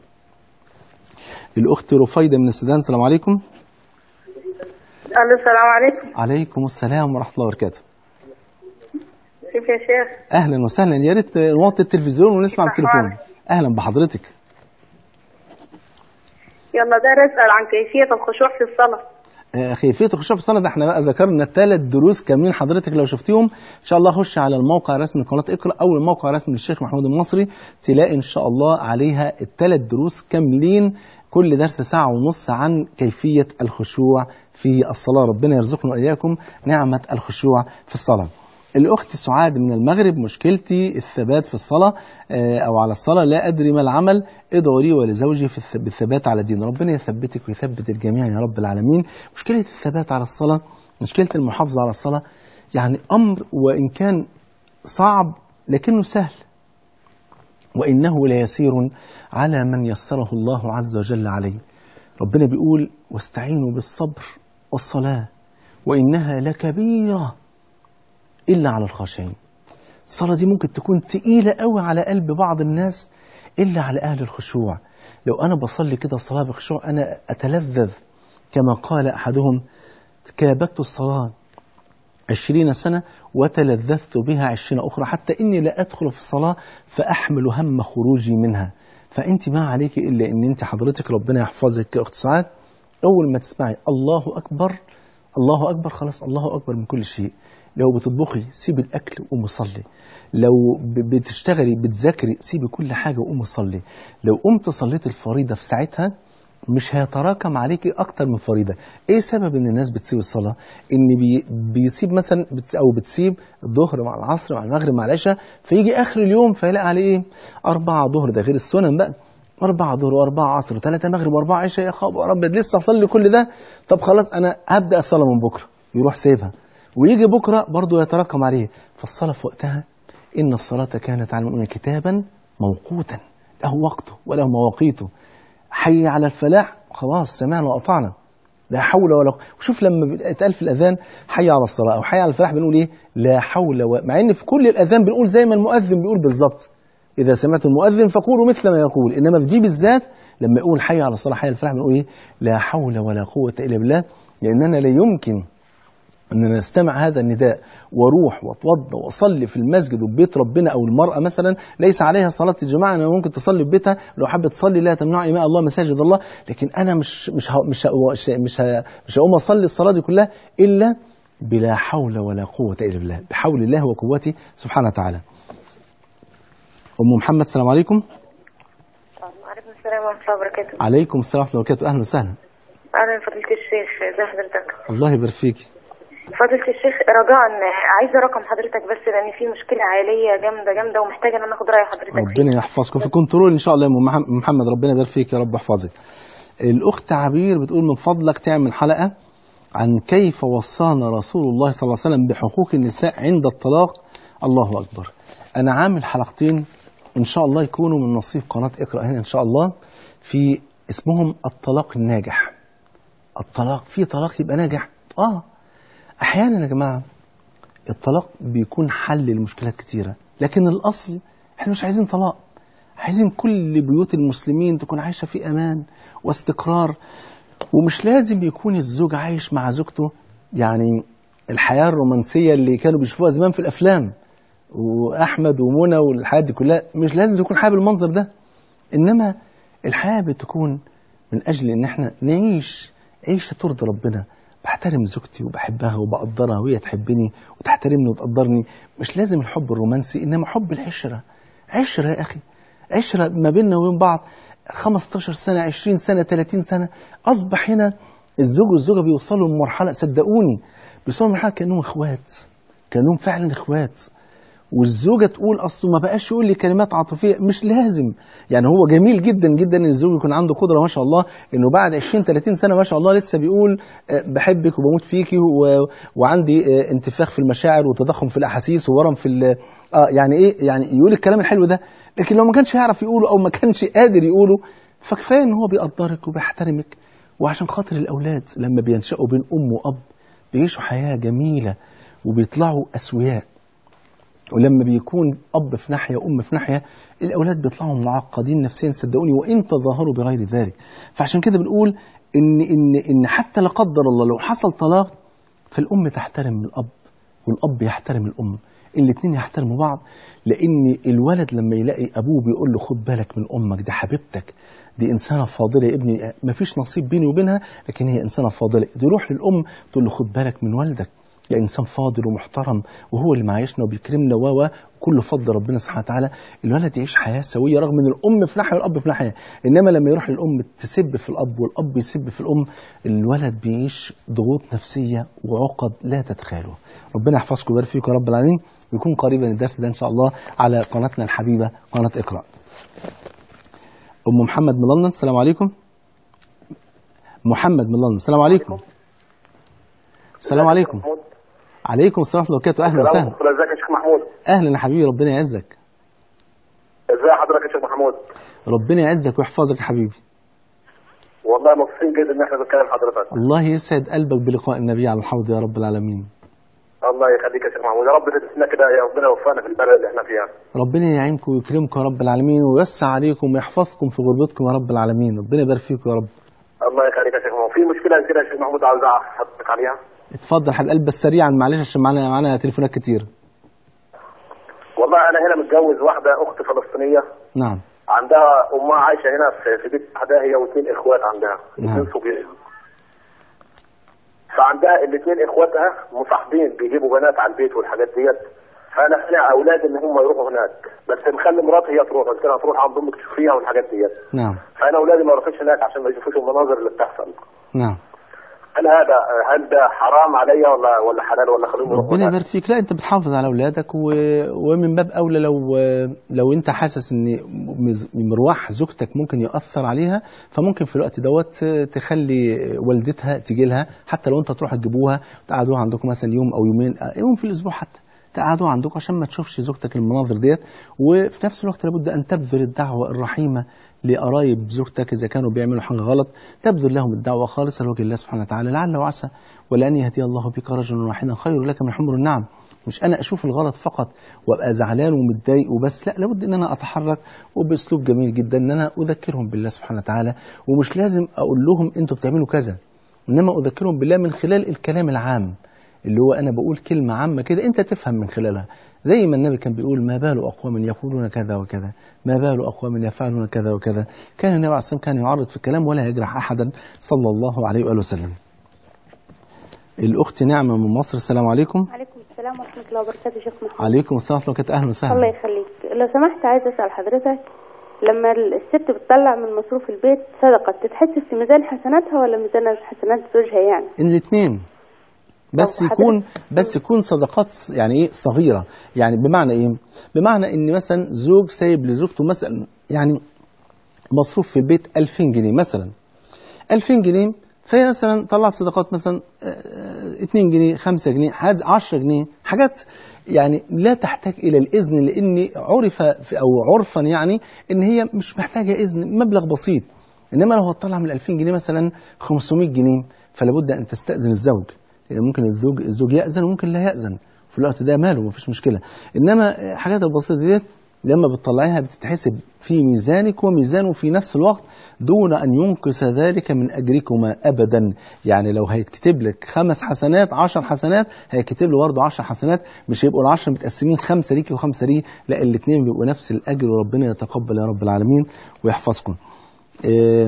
الأخت رفيدة من السودان السلام عليكم الو السلام عليكم عليكم السلام ورحمة الله وبركاته كيف يا شيخ أهلا وسهلا يا ريت نوطي التلفزيون ونسمع التليفون أهلا بحضرتك يلا داير اسال عن كيفيه الخشوع في الصلاه آه، كيفية الخشوع في الصلاة ده احنا بقى ذكرنا ثلاث دروس كاملين حضرتك لو شفتيهم ان شاء الله خش على الموقع الرسمي لقناة اقرا او الموقع الرسمي للشيخ محمود المصري تلاقي ان شاء الله عليها الثلاث دروس كاملين كل درس ساعة ونص عن كيفية الخشوع في الصلاة ربنا يرزقنا وإياكم نعمة الخشوع في الصلاة الأخت سعاد من المغرب مشكلتي الثبات في الصلاة آه، أو على الصلاة لا أدري ما العمل ادعوا لي ولزوجي في الث- بالثبات على دين ربنا يثبتك ويثبت الجميع يا رب العالمين مشكلة الثبات على الصلاة مشكلة المحافظة على الصلاة يعني أمر وإن كان صعب لكنه سهل وإنه ليسير على من يسره الله عز وجل عليه ربنا بيقول واستعينوا بالصبر والصلاة وإنها لكبيرة إلا على الخاشعين الصلاة دي ممكن تكون تقيلة قوي على قلب بعض الناس إلا على أهل الخشوع لو أنا بصلي كده صلاة بخشوع أنا أتلذذ كما قال أحدهم كابدت الصلاة عشرين سنة وتلذذت بها عشرين أخرى حتى إني لا أدخل في الصلاة فأحمل هم خروجي منها فأنت ما عليك إلا إن أنت حضرتك ربنا يحفظك يا أخت سعاد أول ما تسمعي الله أكبر الله أكبر خلاص الله أكبر من كل شيء لو بتطبخي سيبي الأكل وقومي صلي لو ب- بتشتغلي بتذاكري سيبي كل حاجة وقومي صلي لو قمت صليت الفريضة في ساعتها مش هيتراكم عليكي اكتر من فريضه ايه سبب ان الناس بتسيب الصلاه ان بي بيسيب مثلا بتس او بتسيب الظهر مع العصر مع المغرب مع العشاء فيجي اخر اليوم فيلاقي عليه ايه اربعه ظهر ده غير السنن بقى أربعة ظهر وأربعة عصر وثلاثة مغرب وأربعة عشاء يا خاب يا رب لسه أصلي كل ده طب خلاص أنا هبدأ الصلاة من بكرة يروح سايبها ويجي بكرة برضه يتراكم عليه فالصلاة في وقتها إن الصلاة كانت على المؤمنين كتابا موقوتا له وقته وله مواقيته حي على الفلاح خلاص سمعنا وأطعنا لا حول ولا قوة وشوف لما اتقال في الأذان حي على الصلاة أو حي على الفلاح بنقول إيه لا حول و... مع إن في كل الأذان بنقول زي ما المؤذن بيقول بالظبط إذا سمعت المؤذن فقولوا مثل ما يقول إنما في دي بالذات لما يقول حي على الصلاة حي على الفلاح بنقول إيه لا حول ولا قوة إلا بالله لأننا لا يمكن أن نستمع هذا النداء واروح واتوضى واصلي في المسجد وبيت ربنا او المراه مثلا ليس عليها صلاه الجماعه انها ممكن تصلي في بيتها لو حابه تصلي لا تمنع اماء الله مساجد الله لكن انا مش مش ه- مش ه- مش ه- مش ه- مش هقوم اصلي الصلاه دي كلها الا بلا حول ولا قوه الا بالله بحول الله وقوته سبحانه وتعالى. ام محمد السلام عليكم. وعليكم السلام ورحمة الله وبركاته عليكم السلام ورحمه الله وبركاته اهلا وسهلا. أهلا فضيلة الشيخ ازي حضرتك الله يبارك فيك. فضيلة الشيخ رجاء عايزة رقم حضرتك بس لأن في مشكلة عائلية جامدة جامدة ومحتاجة إن أنا آخد رأي حضرتك فيها ربنا يحفظكم في كنترول ان شاء الله يا أم مح- محمد ربنا يبارك فيك يا رب يحفظك. الاخت عبير بتقول من فضلك تعمل حلقه عن كيف وصانا رسول الله صلى الله عليه وسلم بحقوق النساء عند الطلاق الله اكبر. انا عامل حلقتين ان شاء الله يكونوا من نصيب قناه اقرا هنا ان شاء الله في اسمهم الطلاق الناجح. الطلاق في طلاق يبقى ناجح؟ اه احيانا يا جماعه الطلاق بيكون حل لمشكلات كتيره لكن الاصل احنا مش عايزين طلاق عايزين كل بيوت المسلمين تكون عايشه في امان واستقرار ومش لازم يكون الزوج عايش مع زوجته يعني الحياه الرومانسيه اللي كانوا بيشوفوها زمان في الافلام واحمد ومنى والحياه دي كلها مش لازم تكون حياه بالمنظر ده انما الحياه بتكون من اجل ان احنا نعيش عيشه ترضي ربنا بحترم زوجتي وبحبها وبقدرها وهي تحبني وتحترمني وتقدرني مش لازم الحب الرومانسي انما حب العشره عشره يا اخي عشره ما بيننا وبين بعض 15 سنه 20 سنه 30 سنه اصبح هنا الزوج والزوجه بيوصلوا لمرحله صدقوني بيوصلوا لمرحله كانهم اخوات كانهم فعلا اخوات والزوجه تقول اصله ما بقاش يقول لي كلمات عاطفيه مش لازم يعني هو جميل جدا جدا ان الزوج يكون عنده قدره ما شاء الله انه بعد 20 30 سنه ما شاء الله لسه بيقول آه، بحبك وبموت فيكي و... وعندي آه، انتفاخ في المشاعر وتضخم في الاحاسيس وورم في ال... اه يعني ايه يعني يقول الكلام الحلو ده لكن لو ما كانش يعرف يقوله او ما كانش قادر يقوله فكفايه ان هو بيقدرك وبيحترمك وعشان خاطر الاولاد لما بينشأوا بين ام واب بيعيشوا حياه جميله وبيطلعوا اسوياء ولما بيكون اب في ناحيه وام في ناحيه الاولاد بيطلعوا معقدين نفسيا صدقوني وان تظاهروا بغير ذلك فعشان كده بنقول ان ان ان حتى لا قدر الله لو حصل طلاق فالام تحترم الاب والاب يحترم الام الاثنين يحترموا بعض لان الولد لما يلاقي ابوه بيقول له خد بالك من امك دي حبيبتك دي انسانه فاضله يا ابني ما فيش نصيب بيني وبينها لكن هي انسانه فاضله تروح للام تقول له خد بالك من والدك يا انسان فاضل ومحترم وهو اللي معيشنا وبيكرمنا و و كله فضل ربنا سبحانه وتعالى الولد يعيش حياه سويه رغم ان الام في ناحيه والاب في ناحيه انما لما يروح للام تسب في الاب والاب يسب في الام الولد بيعيش ضغوط نفسيه وعقد لا تتخيلوا ربنا يحفظكم ويبارك فيكم يا رب العالمين ويكون قريبا الدرس ده ان شاء الله على قناتنا الحبيبه قناه اقرا ام محمد من لندن السلام عليكم محمد من لندن السلام عليكم السلام عليكم عليكم السلام ورحمه الله وبركاته اهلا وسهلا ازيك يا شيخ محمود اهلا يا حبيبي ربنا يعزك ازي حضرتك يا شيخ محمود ربنا يعزك ويحفظك يا حبيبي والله مبسوطين جدا ان احنا بنتكلم حضرتك الله يسعد قلبك بلقاء النبي على الحوض يا رب العالمين الله يخليك يا شيخ محمود يا رب تدسنا كده يا ربنا يوفقنا في البلد اللي احنا فيها ربنا يعينكم ويكرمكم يا رب العالمين ويوسع عليكم ويحفظكم في غربتكم يا رب العالمين ربنا يبارك فيكم يا رب الله يخليك يا شيخ محمود في مشكله كده يا شيخ محمود عاوز احطك عليها اتفضل حبيب قلب بس سريعا معلش عشان معانا معانا تليفونات كتير والله انا هنا متجوز واحده اخت فلسطينيه نعم عندها امها عايشه هنا في في بيت احدها هي واثنين اخوات عندها نعم. اثنين صبيان فعندها الاثنين اخواتها مصاحبين بيجيبوا بنات على البيت والحاجات ديت فانا اقنع اولاد ان هم يروحوا هناك بس مخلي مراتي هي تروح قلت لها تروح عند امك تشوفيها والحاجات ديت نعم فانا اولادي ما يروحوش هناك عشان ما يشوفوش المناظر اللي بتحصل نعم هل هذا هل ده حرام عليا ولا ولا حلال ولا خليهم يروحوا ربنا هناك؟ يبارك فيك لا انت بتحافظ على اولادك و... ومن باب اولى لو لو انت حاسس ان مز- مروح زوجتك ممكن ياثر عليها فممكن في الوقت دوت تخلي والدتها تيجي لها حتى لو انت تروح تجيبوها تقعدوها عندكم مثلا يوم او يومين يوم في الاسبوع حتى تقعدوا عندكم عشان ما تشوفش زوجتك المناظر ديت وفي نفس الوقت لابد ان تبذل الدعوه الرحيمه لقرايب زوجتك اذا كانوا بيعملوا حاجه غلط تبذل لهم الدعوه خالصه لوجه الله سبحانه وتعالى لعل وعسى ولان يهدي الله بك رجلا واحدا خير لك من حمر النعم مش انا اشوف الغلط فقط وابقى زعلان ومتضايق وبس لا لابد ان انا اتحرك وباسلوب جميل جدا ان انا اذكرهم بالله سبحانه وتعالى ومش لازم اقول لهم انتوا بتعملوا كذا انما اذكرهم بالله من خلال الكلام العام اللي هو انا بقول كلمه عامه كده انت تفهم من خلالها زي ما النبي كان بيقول ما بال اقوام يقولون كذا وكذا ما بال اقوام يفعلون كذا وكذا كان النبي عليه الصلاه والسلام كان يعرض في الكلام ولا يجرح احدا صلى الله عليه واله وسلم الاخت نعمه من مصر السلام عليكم عليكم السلام ورحمة الله وبركاته شيخ محمد عليكم السلام ورحمه الله وبركاته اهلا الله وسهلا يخليك لو سمحت عايز أسأل حضرتك لما الست بتطلع من مصروف البيت صدقة تتحسب في ميزان حسناتها ولا ميزان حسنات زوجها يعني الاثنين بس طب حضرتك- يكون بس يكون صدقات يعني ايه صغيره يعني بمعنى ايه بمعنى ان مثلا زوج سايب لزوجته مثلا يعني مصروف في البيت 2000 جنيه مثلا 2000 جنيه فهي مثلا طلعت صدقات مثلا آه، آه، 2 جنيه 5 جنيه حاجات 10 جنيه حاجات يعني لا تحتاج الى الاذن لان عرف في او عرفا يعني ان هي مش محتاجه اذن مبلغ بسيط انما لو هتطلع من 2000 جنيه مثلا 500 جنيه فلا بد ان تستاذن الزوج لان ممكن الزوج الزوج ياذن وممكن لا ياذن في الوقت ده ماله مفيش مشكله انما الحاجات البسيطه ديت لما بتطلعيها بتتحسب في ميزانك وميزانه في نفس الوقت دون أن ينقص ذلك من أجركما أبدا يعني لو هيتكتب لك خمس حسنات عشر حسنات هيكتب له برضه عشر حسنات مش هيبقوا العشر متقسمين خمسة ليكي وخمسة ليه لا الاثنين بيبقوا نفس الأجر وربنا يتقبل يا رب العالمين ويحفظكم آه،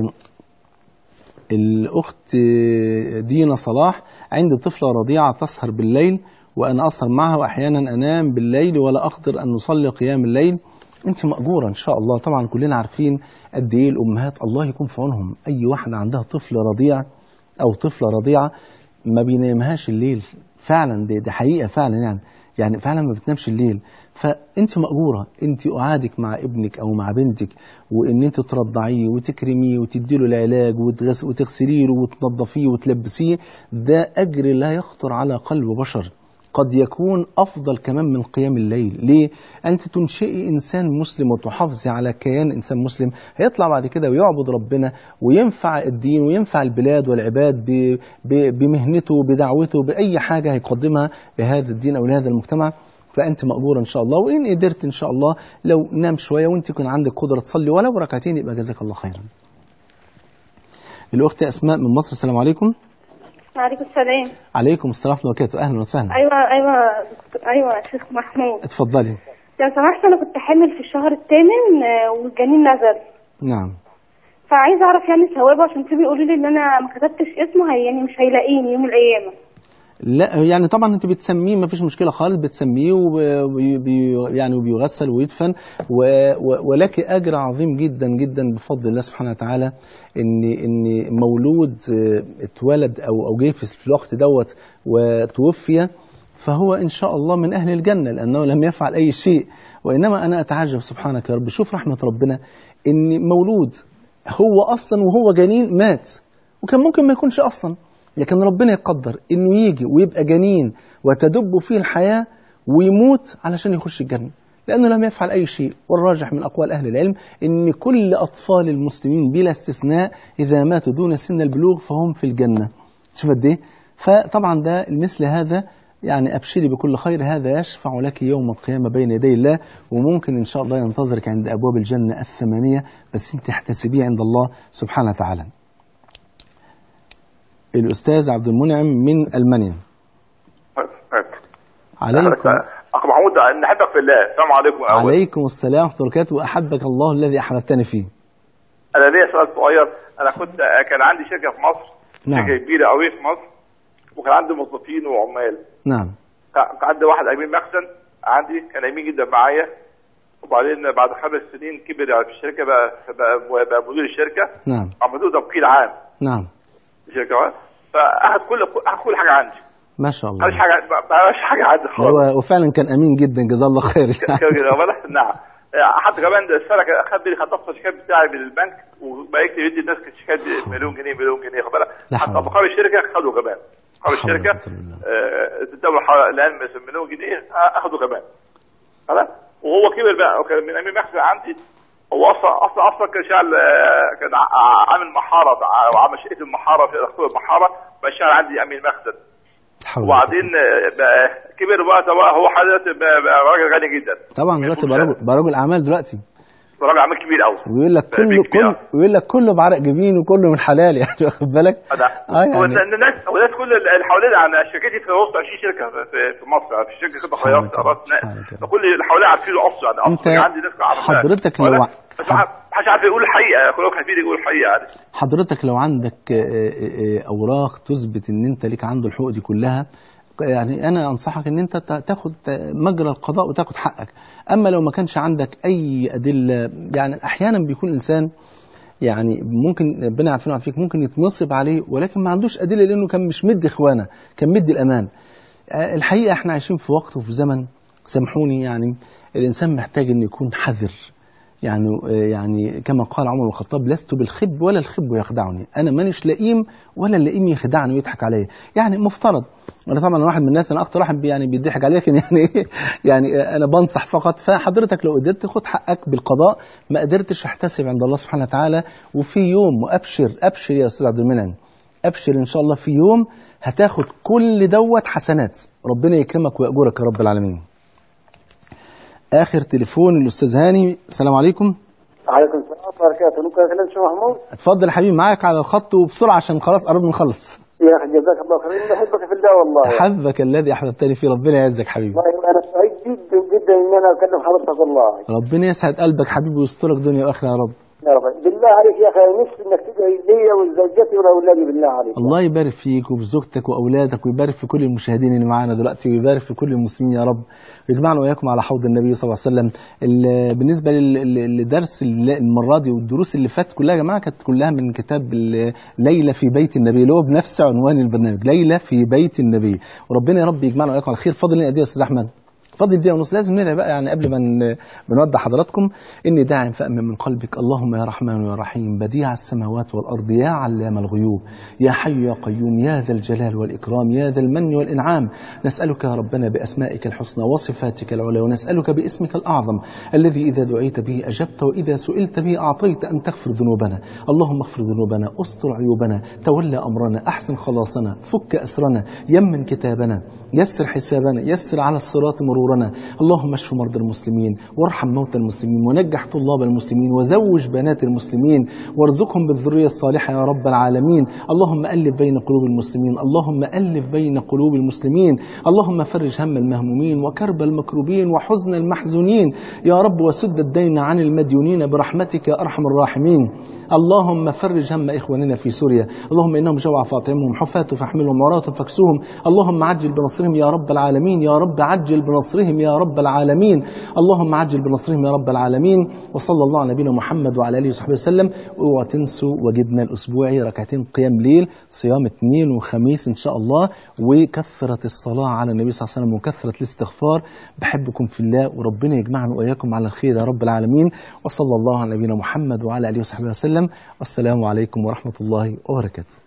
الأخت دينا صلاح عندي طفلة رضيعة تسهر بالليل وأنا أسهر معها وأحيانا أنام بالليل ولا أقدر أن نصلي قيام الليل أنت مأجورة إن شاء الله طبعا كلنا عارفين قد إيه الأمهات الله يكون في عونهم أي واحدة عندها طفل رضيع أو طفلة رضيعة ما بينامهاش الليل فعلا دي, دي حقيقة فعلا يعني يعني فعلا ما بتنامش الليل فانت مأجورة انت قعادك مع ابنك او مع بنتك وان انت ترضعيه وتكرميه وتديله العلاج وتغس- وتغسليه له وتنظفيه وتلبسيه ده اجر لا يخطر على قلب بشر قد يكون أفضل كمان من قيام الليل ليه؟ أنت تنشئي إنسان مسلم وتحافظي على كيان إنسان مسلم هيطلع بعد كده ويعبد ربنا وينفع الدين وينفع البلاد والعباد ب- ب- بمهنته بدعوته بأي حاجة هيقدمها لهذا الدين أو لهذا المجتمع فأنت مأجورة إن شاء الله وإن قدرت إن شاء الله لو نام شوية وأنت يكون عندك قدرة تصلي ولو ركعتين يبقى جزاك الله خيرا الأخت أسماء من مصر السلام عليكم وعليكم السلام عليكم السلام ورحمة الله وبركاته أهلا وسهلا ايوه ايوه دكتور- ايوه يا شيخ محمود اتفضلي لو سمحت انا كنت حامل في الشهر الثامن آه، والجنين نزل نعم فعايزه اعرف يعني ثوابه عشان في بيقولوا لي ان انا ما كتبتش اسمه هي يعني مش هيلاقيني يوم القيامه لا يعني طبعا انت بتسميه ما فيش مشكله خالص بتسميه وبي بي يعني وبيغسل ويدفن و و ولك اجر عظيم جدا جدا بفضل الله سبحانه وتعالى ان ان مولود اه، اتولد او او جه في في الوقت دوت وتوفي فهو ان شاء الله من اهل الجنه لانه لم يفعل اي شيء وانما انا اتعجب سبحانك يا رب شوف رحمه ربنا ان مولود هو اصلا وهو جنين مات وكان ممكن ما يكونش اصلا لكن ربنا يقدر انه يجي ويبقى جنين وتدب فيه الحياه ويموت علشان يخش الجنه لانه لم يفعل اي شيء والراجح من اقوال اهل العلم ان كل اطفال المسلمين بلا استثناء اذا ماتوا دون سن البلوغ فهم في الجنه شوف قد ايه فطبعا ده مثل هذا يعني أبشري بكل خير هذا يشفع لك يوم القيامة بين يدي الله وممكن إن شاء الله ينتظرك عند أبواب الجنة الثمانية بس أنت احتسبيه عند الله سبحانه وتعالى الأستاذ عبد المنعم من ألمانيا عليكم اخ محمود نحبك في الله السلام عليكم أول. عليكم السلام ورحمة الله وبركاته وأحبك الله الذي أحببتني فيه انا ليا سؤال صغير انا كنت كان عندي شركه في مصر نعم. شركه كبيره قوي في مصر وكان عندي موظفين وعمال نعم كان كان عندي واحد امين مخزن عندي كان امين جدا معايا وبعدين بعد خمس سنين كبر يعني في الشركه بقى بقى, بقى مدير الشركه نعم عملوه توكيل عام نعم في الشركه فاخذ كل اخذ كل حاجه عندي ما شاء ما الله حاجه ما فيش حاجه عندي خالص هو وفعلا كان أمين جدا جزاه الله خير كده كده ولا نعم حتى كمان السنه خد لي خطفت الشيكات بتاعي من البنك وبقى يكتب يدي الناس شيكات مليون جنيه مليون جنيه خد بالك لا حتى حول. بقار الشركه خدوا كمان بقار لا حول ولا الشركه قوة إلا بالله. آه، الدوله حوالي الان مثلا مليون جنيه آه، اخدوا كمان خلاص وهو كبر بقى وكان من امين مخزن عندي هو اصلا اصلا اصلا كان شغال آه، كان ع- عامل محاره وعامل شركه المحاره في دكتور المحاره بقى شغال عندي امين مخزن حول ولا قوة. وبعدين آه، بقى كبر بقى بقى هو حضرتك بقى بقى راجل غني جدا طبعا دلوقتي بقى رجل- بقى رجل أعمال دلوقتي راجل عامل كبير قوي ويقول لك بقى كله بيك كبير كل أوي. ويقول لك كله بعرق جبين وكله من حلال يعني واخد بالك هذا اه يعني الناس الناس كل اللي حوالينا عن شركتي في وسط 20 شركه في, في مصر في شركه كده خيارات سبحانك راس سبحانك يا رب. فكل اللي حوالينا عارفينه اصلا يعني انت اصلا عندي ناس عارفاه حضرتك لو ولا- ع- بس ما حدش عارف يقول الحقيقه كلهم خايفين يقولوا الحقيقه يعني حضرتك لو عندك آه، آه، آه، اوراق تثبت ان انت ليك عنده الحقوق دي كلها يعني انا انصحك ان انت تا- تاخد مجرى القضاء وتاخد حقك اما لو ما كانش عندك اي ادله يعني احيانا بيكون الانسان يعني ممكن ربنا يعافينا ويعافيك ممكن يتنصب عليه ولكن ما عندوش ادله لانه كان مش مدي اخوانه كان مدي الامان آه، الحقيقه احنا عايشين في وقت وفي زمن سامحوني يعني الانسان محتاج انه يكون حذر يعني يعني كما قال عمر بن الخطاب لست بالخب ولا الخب يخدعني انا مانيش لئيم ولا اللئيم يخدعني ويضحك عليا يعني مفترض انا طبعا واحد من الناس انا اكتر واحد بي- يعني بيضحك عليه لكن يعني إيه؟ يعني انا بنصح فقط فحضرتك لو قدرت خد حقك بالقضاء ما قدرتش احتسب عند الله سبحانه وتعالى وفي يوم وابشر ابشر يا استاذ عبد المنعم ابشر ان شاء الله في يوم هتاخد كل دوت حسنات ربنا يكرمك ويأجرك يا رب العالمين اخر تليفون الاستاذ هاني السلام عليكم عليكم السلام ورحمة الله وبركاته ممكن أكلم شو محمود؟ اتفضل يا حبيبي معاك على الخط وبسرعه عشان خلاص قربنا نخلص يا أخي جزاك الله خير إني بحبك في الله والله احبك الذي احببتني فيه ربنا يعزك حبيبي والله أنا سعيد جدا جدا إن أنا أكلم حضرتك والله ربنا يسعد قلبك حبيبي ويسترك دنيا واخره يا رب يا رب بالله عليك يا أخي أنا نفسي إنك تدعي لي وزوجتي ولأولادي بالله عليك الله يبارك فيك وبزوجتك واولادك ويبارك في كل المشاهدين اللي معانا دلوقتي ويبارك في كل المسلمين يا رب ويجمعنا واياكم على حوض النبي صلى الله عليه وسلم ال- بالنسبه لل- لل- لدرس ال- المره دي والدروس اللي فاتت كلها يا جماعه كانت كلها من كتاب ال- ليله في بيت النبي اللي هو بنفس عنوان البرنامج ليله في بيت النبي وربنا يا رب يجمعنا واياكم على خير فضل قد ايه يا استاذ احمد فاضل دقيقة ونص لازم ندعي بقى يعني قبل ما ن- بنودع حضراتكم إني داع فأمن من قلبك اللهم يا رحمن يا رحيم بديع السماوات والأرض يا علام الغيوب يا حي يا قيوم يا ذا الجلال والإكرام يا ذا المن والإنعام نسألك يا ربنا بأسمائك الحسنى وصفاتك العلى ونسألك باسمك الأعظم الذي إذا دعيت به أجبت وإذا سئلت به أعطيت أن تغفر ذنوبنا اللهم اغفر ذنوبنا استر عيوبنا تولى أمرنا أحسن خلاصنا فك أسرنا يمن كتابنا يسر حسابنا يسر على الصراط مرورنا اللهم اشف مرضى المسلمين وارحم موتى المسلمين ونجح طلاب المسلمين وزوج بنات المسلمين وارزقهم بالذرية الصالحة يا رب العالمين اللهم ألف بين قلوب المسلمين اللهم ألف بين قلوب المسلمين اللهم فرج هم المهمومين وكرب المكروبين وحزن المحزونين يا رب وسد الدين عن المديونين برحمتك يا أرحم الراحمين اللهم فرج هم إخواننا في سوريا اللهم إنهم جوع فاطعمهم حفاة فاحملهم عراة فاكسوهم اللهم عجل بنصرهم يا رب العالمين يا رب عجل بنصرهم يا رب العالمين اللهم عجل بنصرهم يا رب العالمين وصلى الله على نبينا محمد وعلى آله وصحبه وسلم اوعوا تنسوا واجبنا الأسبوعي ركعتين قيام ليل صيام اثنين وخميس إن شاء الله وكثرة الصلاة على النبي صلى الله عليه وسلم وكثرة الاستغفار بحبكم في الله وربنا يجمعنا وإياكم على الخير يا رب العالمين وصلى الله على نبينا محمد وعلى آله وصحبه وسلم والسلام عليكم ورحمة الله وبركاته